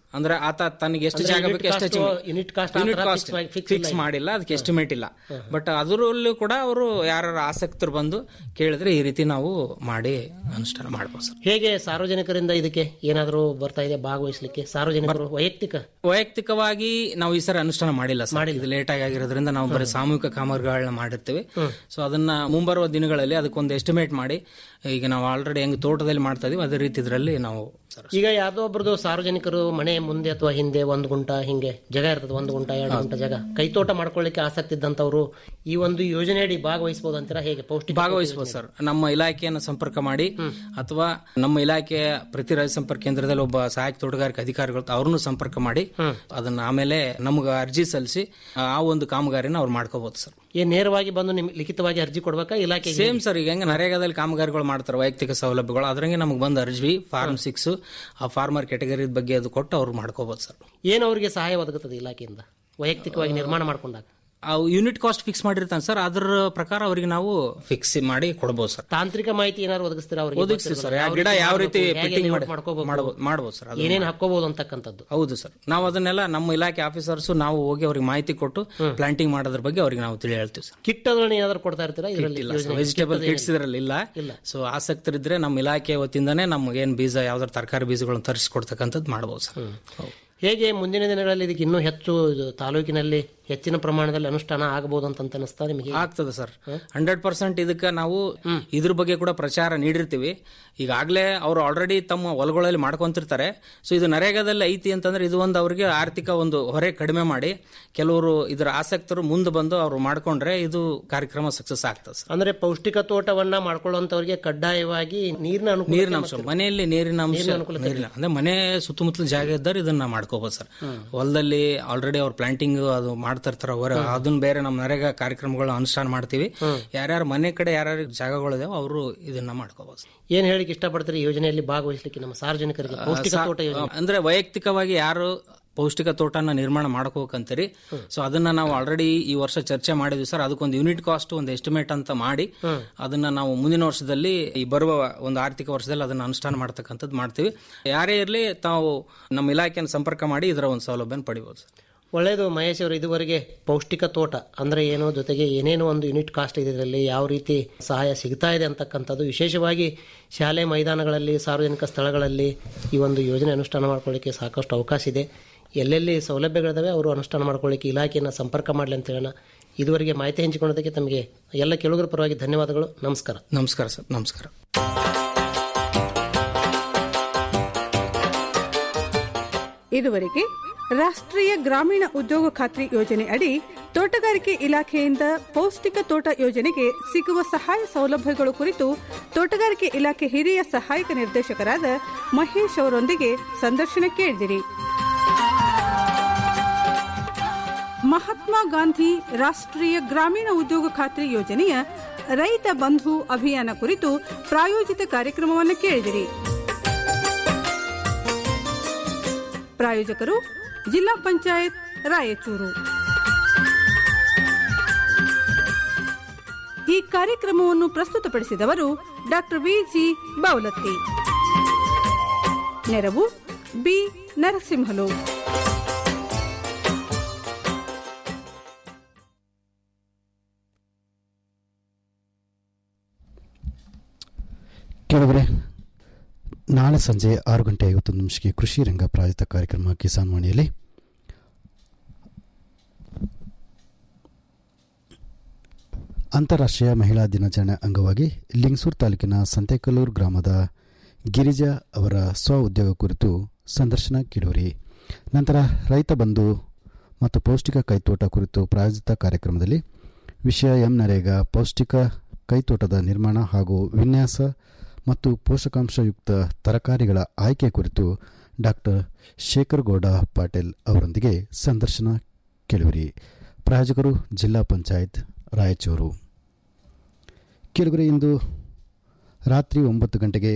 ಅಂದ್ರೆ ಆತ ತನಗೆ ಎಷ್ಟು ಅಂದ್ರೆ ಜಾಗ unit ಬೇಕು ಎಷ್ಟು cost, unit cost ಆ ಥರ fix ಆಗಿ- fix ಫಿಕ್ಸ್ ಇಲ್ಲ. ಮಾಡಿಲ್ಲ ಅದಕ್ಕೆ ಎಸ್ಟಿಮೇಟ್ ಇಲ್ಲ ಬಟ್ ಅದರಲ್ಲೂ ಕೂಡ ಅವರು ಯಾರು ಆಸಕ್ತರು ಬಂದು ಕೇಳಿದ್ರೆ ಈ ರೀತಿ ನಾವು ಮಾಡಿ ಅನುಷ್ಠಾನ ಮಾಡ್ಬೋದು ಸರ್ ಹೇಗೆ ಸಾರ್ವಜನಿಕರಿಂದ ಇದಕ್ಕೆ ಏನಾದರೂ ಬರ್ತಾ ಇದೆ ಭಾಗವಹಿಸಲಿಕ್ಕೆ ಸಾರ್ವಜನಿಕರು ವೈಯಕ್ತಿಕ ವೈಯಕ್ತಿಕವಾಗಿ ನಾವು ಈ ಸರಿ ಅನುಷ್ಠಾನ ಮಾಡಿಲ್ಲ ಸರ್ ಇದು ಲೇಟ್ ಆಗಿ ಆಗಿರೋದ್ರಿಂದ ನಾವು ಬರೀ ಸಾಮೂಹಿಕ ಕಾಮಗಾರಿಗಳನ್ನ ಮಾಡಿರ್ತೀವಿ ಸೊ ಅದನ್ನ ಮುಂಬರುವ ದಿನಗಳಲ್ಲಿ ಅದಕ್ಕೊಂದು ಎಸ್ಟಿಮೇಟ್ ಮಾಡಿ ಈಗ ನಾವು ಆಲ್ರೆಡಿ ಹೆಂಗ್ ತೋಟದಲ್ಲಿ ಮಾಡ್ತಾ ಇದೀವಿ ಅದೇ ರೀತಿ ಇದರಲ್ಲಿ ನಾವು ಈಗ ಯಾವ್ದೋ ಒಬ್ರದ್ದು ಸಾರ್ವಜನಿಕರು ಮನೆ ಮುಂದೆ ಅಥವಾ ಹಿಂದೆ ಒಂದು ಗುಂಟ ಹಿಂಗೆ ಜಾಗ ಇರ್ತದೆ ಒಂದು ಗುಂಟ ಎರಡು ಗುಂಟ ಜಾಗ ಕೈತೋಟ ಮಾಡ್ಕೊಳ್ಳಿಕ್ಕೆ ಆಸಕ್ತಿ ಇದ್ದಂತವ್ರು ಈ ಒಂದು ಯೋಜನೆಯಡಿ ಭಾಗವಹಿಸಬಹುದು ಅಂತೀರಾ ಹೇಗೆ ಪೌಷ್ಟಿಕ ಭಾಗವಹಿಸಬಹುದು ಸರ್ ನಮ್ಮ ಇಲಾಖೆಯನ್ನು ಸಂಪರ್ಕ ಮಾಡಿ ಅಥವಾ ನಮ್ಮ ಇಲಾಖೆಯ ಪ್ರತಿ ರಾಜ್ಯ ಸಂಪರ್ಕ ಕೇಂದ್ರದಲ್ಲಿ ಒಬ್ಬ ಸಹಾಯಕ ತೋಟಗಾರಿಕೆ ಅಧಿಕಾರಿಗಳು ಅವ್ರನ್ನು ಸಂಪರ್ಕ ಮಾಡಿ ಅದನ್ನ ಆಮೇಲೆ ನಮ್ಗೆ ಅರ್ಜಿ ಸಲ್ಲಿಸಿ ಆ ಒಂದು ಕಾಮಗಾರಿನ ಅವ್ರು ಮಾಡ್ಕೋಬಹುದು ಸರ್ ಏನ್ ನೇರವಾಗಿ ಬಂದು ನಿಮ್ಗೆ ಲಿಖಿತವಾಗಿ ಅರ್ಜಿ ಕೊಡ್ಬೇಕಾ ಇಲಾಖೆ ಸೇಮ್ ಸರ್ ಈಗ ಹೆಂಗೆ ನರೇಗಾದಲ್ಲಿ ಕಾಮಗಾರಿಗಳು ಮಾಡ್ತಾರೆ ವೈಯಕ್ತಿಕ ಸೌಲಭ್ಯಗಳು ಅದ್ರಂಗೆ ನಮ್ಗೆ ಬಂದ ಅರ್ಜಿ ಫಾರ್ಮ್ ಸಿಕ್ಸ್ ಆ ಫಾರ್ಮರ್ ಕ್ಯಾಟಗರಿ ಬಗ್ಗೆ ಅದು ಕೊಟ್ಟು ಅವ್ರು ಮಾಡ್ಕೋಬಹುದು ಸರ್ ಏನು ಅವರಿಗೆ ಸಹಾಯ ಒದಗುತ್ತದೆ ಇಲಾಖೆಯಿಂದ ವೈಯಕ್ತಿಕವಾಗಿ ನಿರ್ಮಾಣ ಮಾಡ್ಕೊಂಡಾಗ ಆ ಯೂನಿಟ್ ಕಾಸ್ಟ್ ಫಿಕ್ಸ್ ಮಾಡಿರ್ತಾನೆ ಸರ್ ಅದ್ರ ಪ್ರಕಾರ ಅವರಿಗೆ ನಾವು ಫಿಕ್ಸ್ ಮಾಡಿ ಕೊಡ್ಬೋದು ಸರ್ ತಾಂತ್ರಿಕ ಮಾಹಿತಿ ಏನಾದ್ರು ಒದಗಿಸ್ತೀರಾ ಅವರಿಗೆ ಒದಗಿಸ್ತೀವಿ ಸರ್ ಆ ಗಿಡ ಯಾವ ರೀತಿ ಫಿಟ್ಟಿಂಗ್ ಮಾಡ್ಬೋದು ಮಾಡ್ಬೋದು ಸರ್ ಅದನ್ನ ಏನೇನು ಹಾಕೋಬಹುದು ಅಂತಕ್ಕಂಥದ್ದು ಹೌದು ಸರ್ ನಾವು ಅದನ್ನೆಲ್ಲ ನಮ್ಮ ಇಲಾಖೆ ಆಫೀಸರ್ಸ್ ನಾವು ಹೋಗಿ ಅವ್ರಿಗೆ ಮಾಹಿತಿ ಕೊಟ್ಟು ಪ್ಲಾಂಟಿಂಗ್ ಮಾಡೋದ್ರ ಬಗ್ಗೆ ಅವ್ರಿಗೆ ನಾವು ತಿಳಿ ಹೇಳ್ತೀವಿ ಸರ್ ಕಿಟ್ ಅದನ್ನ ಏನಾದ್ರು ಕೊಡ್ತಾ ಇರ್ತೀರಾ ಇದರಲ್ಲಿ ಯೋಜನೆ? ವೆಜಿಟೇಬಲ್ kit ಕಿಟ್ಸ್ ಇದರಲ್ಲಿ ಇಲ್ಲ ಸೊ ಆಸಕ್ತರಿದ್ರೆ ನಮ್ಮ ಇಲಾಖೆ ವತಿಯಿಂದಾನೇ ನಮ್ಗೆ ಏನ್ ಬೀಜ ಯಾವ್ದಾರು ತರಕಾರಿ ಬೀಜಗಳನ್ನ ತರಿಸ್ಕೊಡ್ತಕ್ಕಂಥದ್ದು ಮಾಡ್ಬೋದು ಸರ್ ಹೇಗೆ ಮುಂದಿನ ದಿನಗಳಲ್ಲಿ ಇದಕ್ಕೆ ಇನ್ನೂ ಹೆಚ್ಚು ಇದು ತಾಲೂಕಿನಲ್ಲಿ ಹೆಚ್ಚಿನ ಪ್ರಮಾಣದಲ್ಲಿ ಅನುಷ್ಠಾನ ಆಗಬಹುದು ಅಂತ ಅನಿಸ್ತಾ ನಿಮಗೆ ಆಗ್ತದೆ ಸರ್ ಹಂಡ್ರೆಡ್ ಪರ್ಸೆಂಟ್ ಇದಕ್ಕೆ ನಾವು ಇದ್ರ ಬಗ್ಗೆ ಕೂಡ ಪ್ರಚಾರ ನೀಡಿರ್ತೀವಿ ಈಗಾಗಲೇ ಅವರು ಆಲ್ರೆಡಿ ತಮ್ಮ ಹೊಲಗಳಲ್ಲಿ ಮಾಡ್ಕೊಂತಿರ್ತಾರೆ ಸೊ ಇದು ನರೇಗಾದಲ್ಲಿ ಐತಿ ಅಂತಂದ್ರೆ ಇದು ಒಂದು ಅವರಿಗೆ ಆರ್ಥಿಕ ಒಂದು ಹೊರೆ ಕಡಿಮೆ ಮಾಡಿ ಕೆಲವರು ಇದರ ಆಸಕ್ತರು ಮುಂದೆ ಬಂದು ಅವರು ಮಾಡ್ಕೊಂಡ್ರೆ ಇದು ಕಾರ್ಯಕ್ರಮ ಸಕ್ಸಸ್ ಆಗ್ತದೆ ಸರ್ ಅಂದ್ರೆ ಪೌಷ್ಟಿಕ ತೋಟವನ್ನ ಮಾಡ್ಕೊಳ್ಳುವಂತವರಿಗೆ ಕಡ್ಡಾಯವಾಗಿ ನೀರಿನ ಅನುಕೂಲ ನೀರಿನ ಅಂಶ ಮನೆಯಲ್ಲಿ ನೀರಿನ ಅಂಶ ನೀರಿನ ಅಂದ್ರೆ ಮನೆ ಸುತ್ತಮುತ್ತಲ ಜಾಗ ಇದ್ದಾರೆ ಇದನ್ನ ಮಾಡ್ಕೋಬಹುದು ಸರ್ ಹೊಲದಲ್ಲಿ ಆಲ್ರೆಡಿ ಅವ್ರು ಪ್ಲಾಂಟಿಂಗ್ ಅದು ಮಾಡ್ತಾ ಇರ್ತಾರೆ ಅವರ ಅದನ್ನ ಬೇರೆ ನಮ್ಮ ನರೇಗಾ ಕಾರ್ಯಕ್ರಮಗಳನ್ನ ಅನುಷ್ಠಾನ ಮಾಡ್ತೀವಿ ಯಾರ್ಯಾರ ಮನೆ ಕಡೆ ಯಾರ್ಯಾರ ಜಾಗಗಳಿದಾವೆ ಅವರು ಇದನ್ನ ಮಾಡ್ಕೋಬಹುದು ಏನ್ ಹೇಳಿಕ್ ಇಷ್ಟಪಡ್ತೀರಿ ಈ ಯೋಜನೆಯಲ್ಲಿ ಭಾಗವಹಿಸಲಿಕ್ಕೆ ನಮ್ಮ ಸಾರ್ವಜನಿಕರಿಗೆ ಪೌಷ್ಟಿಕ ತೋಟ ಯೋಜನೆ ಅಂದ್ರೆ ವೈಯಕ್ತಿಕವಾಗಿ ಯಾರು ಪೌಷ್ಟಿಕ ತೋಟನ ನಿರ್ಮಾಣ ಮಾಡ್ಕೋಬೇಕಂತೀರಿ ಸೊ ಅದನ್ನ ನಾವು ಆಲ್ರೆಡಿ ಈ ವರ್ಷ ಚರ್ಚೆ ಮಾಡಿದ್ವಿ ಸರ್ ಅದಕ್ಕೊಂದು ಯೂನಿಟ್ ಕಾಸ್ಟ್ ಒಂದು ಎಸ್ಟಿಮೇಟ್ ಅಂತ ಮಾಡಿ ಅದನ್ನ ನಾವು ಮುಂದಿನ ವರ್ಷದಲ್ಲಿ ಈ ಬರುವ ಒಂದು ಆರ್ಥಿಕ ವರ್ಷದಲ್ಲಿ ಅದನ್ನ ಅನುಷ್ಠಾನ ಮಾಡ್ತಕ್ಕಂಥದ್ದು ಮಾಡ್ತೀವಿ ಯಾರೇ ಇರಲಿ ತಾವು ನಮ್ಮ ಇಲಾಖೆಯನ್ನು ಸಂಪರ್ಕ ಮಾಡಿ ಇದರ ಒಂದು ಸೌಲಭ್ಯನ ಪಡಿಬೋದು ಸರ್ ಒಳ್ಳೆಯದು ಮಹೇಶ್ ಅವರು ಇದುವರೆಗೆ ಪೌಷ್ಟಿಕ ತೋಟ ಅಂದ್ರೆ ಏನು ಜೊತೆಗೆ ಏನೇನೋ ಒಂದು ಯೂನಿಟ್ ಕಾಸ್ಟ್ ಇದೆ ಇದರಲ್ಲಿ ಯಾವ ರೀತಿ ಸಹಾಯ ಸಿಗ್ತಾ ಇದೆ ಅಂತಕ್ಕಂಥದ್ದು ವಿಶೇಷವಾಗಿ ಶಾಲೆ ಮೈದಾನಗಳಲ್ಲಿ ಸಾರ್ವಜನಿಕ ಸ್ಥಳಗಳಲ್ಲಿ ಈ ಒಂದು ಯೋಜನೆ ಅನುಷ್ಠಾನ ಮಾಡ್ಕೊಳ್ಳಿಕ್ಕೆ ಸಾಕಷ್ಟು ಅವಕಾಶ ಇದೆ ಎಲ್ಲೆಲ್ಲಿ ಸೌಲಭ್ಯಗಳಿದಾವೆ ಅವರು ಅನುಷ್ಠಾನ ಮಾಡ್ಕೊಳ್ಳಿಕ್ಕೆ ಇಲಾಖೆಯನ್ನು ಸಂಪರ್ಕ ಮಾಡಲಿ ಅಂತ ಹೇಳೋಣ ಇದುವರೆಗೆ ಮಾಹಿತಿ ಹಂಚಿಕೊಳ್ಳೋದಕ್ಕೆ ತಮಗೆ ಎಲ್ಲ ಕೆಳಗರ ಪರವಾಗಿ ಧನ್ಯವಾದಗಳು ನಮಸ್ಕಾರ ನಮಸ್ಕಾರ ಸರ್ ನಮಸ್ಕಾರ ಇದುವರೆಗೆ ರಾಷ್ಟ್ರೀಯ ಗ್ರಾಮೀಣ ಉದ್ಯೋಗ ಖಾತ್ರಿ ಯೋಜನೆ ಅಡಿ ತೋಟಗಾರಿಕೆ ಇಲಾಖೆಯಿಂದ ಪೌಷ್ಟಿಕ ತೋಟ ಯೋಜನೆಗೆ ಸಿಗುವ ಸಹಾಯ ಸೌಲಭ್ಯಗಳು ಕುರಿತು ತೋಟಗಾರಿಕೆ ಇಲಾಖೆ ಹಿರಿಯ ಸಹಾಯಕ ನಿರ್ದೇಶಕರಾದ ಮಹೇಶ್ ಅವರೊಂದಿಗೆ ಸಂದರ್ಶನ ಕೇಳಿದಿರಿ ಮಹಾತ್ಮ ಗಾಂಧಿ ರಾಷ್ಟ್ರೀಯ ಗ್ರಾಮೀಣ ಉದ್ಯೋಗ ಖಾತ್ರಿ ಯೋಜನೆಯ ರೈತ ಬಂಧು ಅಭಿಯಾನ ಕುರಿತು ಪ್ರಾಯೋಜಿತ ಕಾರ್ಯಕ್ರಮವನ್ನು ಕೇಳಿದಿರಿ ಪ್ರಾಯೋಜಕರು ಜಿಲ್ಲಾ ಪಂಚಾಯತ್ ರಾಯಚೂರು ಈ ಕಾರ್ಯಕ್ರಮವನ್ನು ಪ್ರಸ್ತುತಪಡಿಸಿದವರು ಡಾಕ್ಟರ್ ವಿಜಿ ಬೌಲತ್ತಿ ನೆರವು ಬಿ ನರಸಿಂಹಲು ಕೇಳಿದ್ರೆ ನಾಳೆ ಸಂಜೆ ಆರು ಗಂಟೆ ಐವತ್ತೊಂದು ನಿಮಿಷಕ್ಕೆ ಕೃಷಿ ರಂಗ ಪ್ರಾಯೋಜಿತ ಕಾರ್ಯಕ್ರಮ ಕಿಸಾನ್ ವಾಣಿಯಲ್ಲಿ ಅಂತಾರಾಷ್ಟ್ರೀಯ ಮಹಿಳಾ ದಿನಾಚರಣೆ ಅಂಗವಾಗಿ ಲಿಂಗಸೂರು ತಾಲೂಕಿನ ಸಂತೆಕಲ್ಲೂರು ಗ್ರಾಮದ ಗಿರಿಜಾ ಅವರ ಸ್ವ ಉದ್ಯೋಗ ಕುರಿತು ಸಂದರ್ಶನ ಕಿಡೋರಿ ನಂತರ ರೈತ ಬಂಧು ಮತ್ತು ಪೌಷ್ಟಿಕ ಕೈತೋಟ ಕುರಿತು ಪ್ರಾಯೋಜಿತ ಕಾರ್ಯಕ್ರಮದಲ್ಲಿ ವಿಷಯ ಎಂ ನರೇಗಾ ಪೌಷ್ಟಿಕ ಕೈತೋಟದ ನಿರ್ಮಾಣ ಹಾಗೂ ವಿನ್ಯಾಸ ಮತ್ತು ಪೋಷಕಾಂಶಯುಕ್ತ ತರಕಾರಿಗಳ ಆಯ್ಕೆ ಕುರಿತು ಡಾಕ್ಟರ್ ಶೇಖರ್ ಗೌಡ ಪಾಟೀಲ್ ಅವರೊಂದಿಗೆ ಸಂದರ್ಶನ ಕೇಳುವಿರಿ ಪ್ರಾಯೋಜಕರು ಜಿಲ್ಲಾ ಪಂಚಾಯತ್ ರಾಯಚೂರು ಕೇಳುಗರೆ ಇಂದು ರಾತ್ರಿ ಒಂಬತ್ತು ಗಂಟೆಗೆ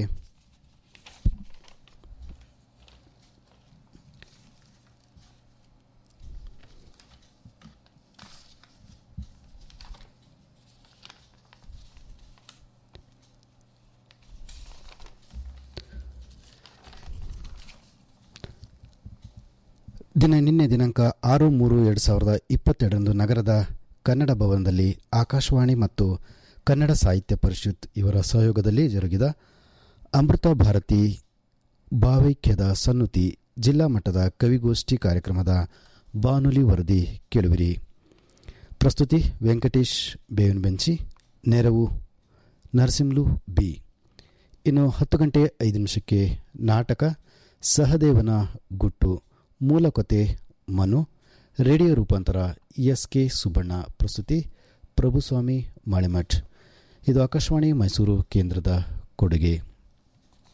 ದಿನ ನಿನ್ನೆ ದಿನಾಂಕ ಆರು ಮೂರು ಎರಡು ಸಾವಿರದ ಇಪ್ಪತ್ತೆರಡರಂದು ನಗರದ ಕನ್ನಡ ಭವನದಲ್ಲಿ ಆಕಾಶವಾಣಿ ಮತ್ತು ಕನ್ನಡ ಸಾಹಿತ್ಯ ಪರಿಷತ್ ಇವರ ಸಹಯೋಗದಲ್ಲಿ ಜರುಗಿದ ಅಮೃತ ಭಾರತಿ ಭಾವೈಕ್ಯದ ಸನ್ನುತಿ ಜಿಲ್ಲಾ ಮಟ್ಟದ ಕವಿಗೋಷ್ಠಿ ಕಾರ್ಯಕ್ರಮದ ಬಾನುಲಿ ವರದಿ ಕೇಳುವಿರಿ ಪ್ರಸ್ತುತಿ ವೆಂಕಟೇಶ್ ಬೇವನಬೆಂಚಿ ನೆರವು ನರಸಿಂಹಲು ಬಿ ಇನ್ನು ಹತ್ತು ಗಂಟೆ ಐದು ನಿಮಿಷಕ್ಕೆ ನಾಟಕ ಸಹದೇವನ ಗುಟ್ಟು ಮೂಲಕತೆ ಮನು ರೇಡಿಯೋ ರೂಪಾಂತರ ಎಸ್ ಕೆ ಸುಬ್ಬಣ್ಣ ಪ್ರಸ್ತುತಿ ಪ್ರಭುಸ್ವಾಮಿ ಮಾಳಿಮಠ್ ಇದು ಆಕಾಶವಾಣಿ ಮೈಸೂರು ಕೇಂದ್ರದ ಕೊಡುಗೆ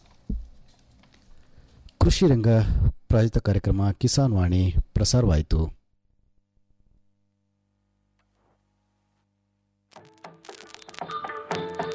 ಕೃಷಿ ರಂಗ ಪ್ರಾಯೋಜಿತ ಕಾರ್ಯಕ್ರಮ ಕಿಸಾನ್ ವಾಣಿ ಪ್ರಸಾರವಾಯಿತು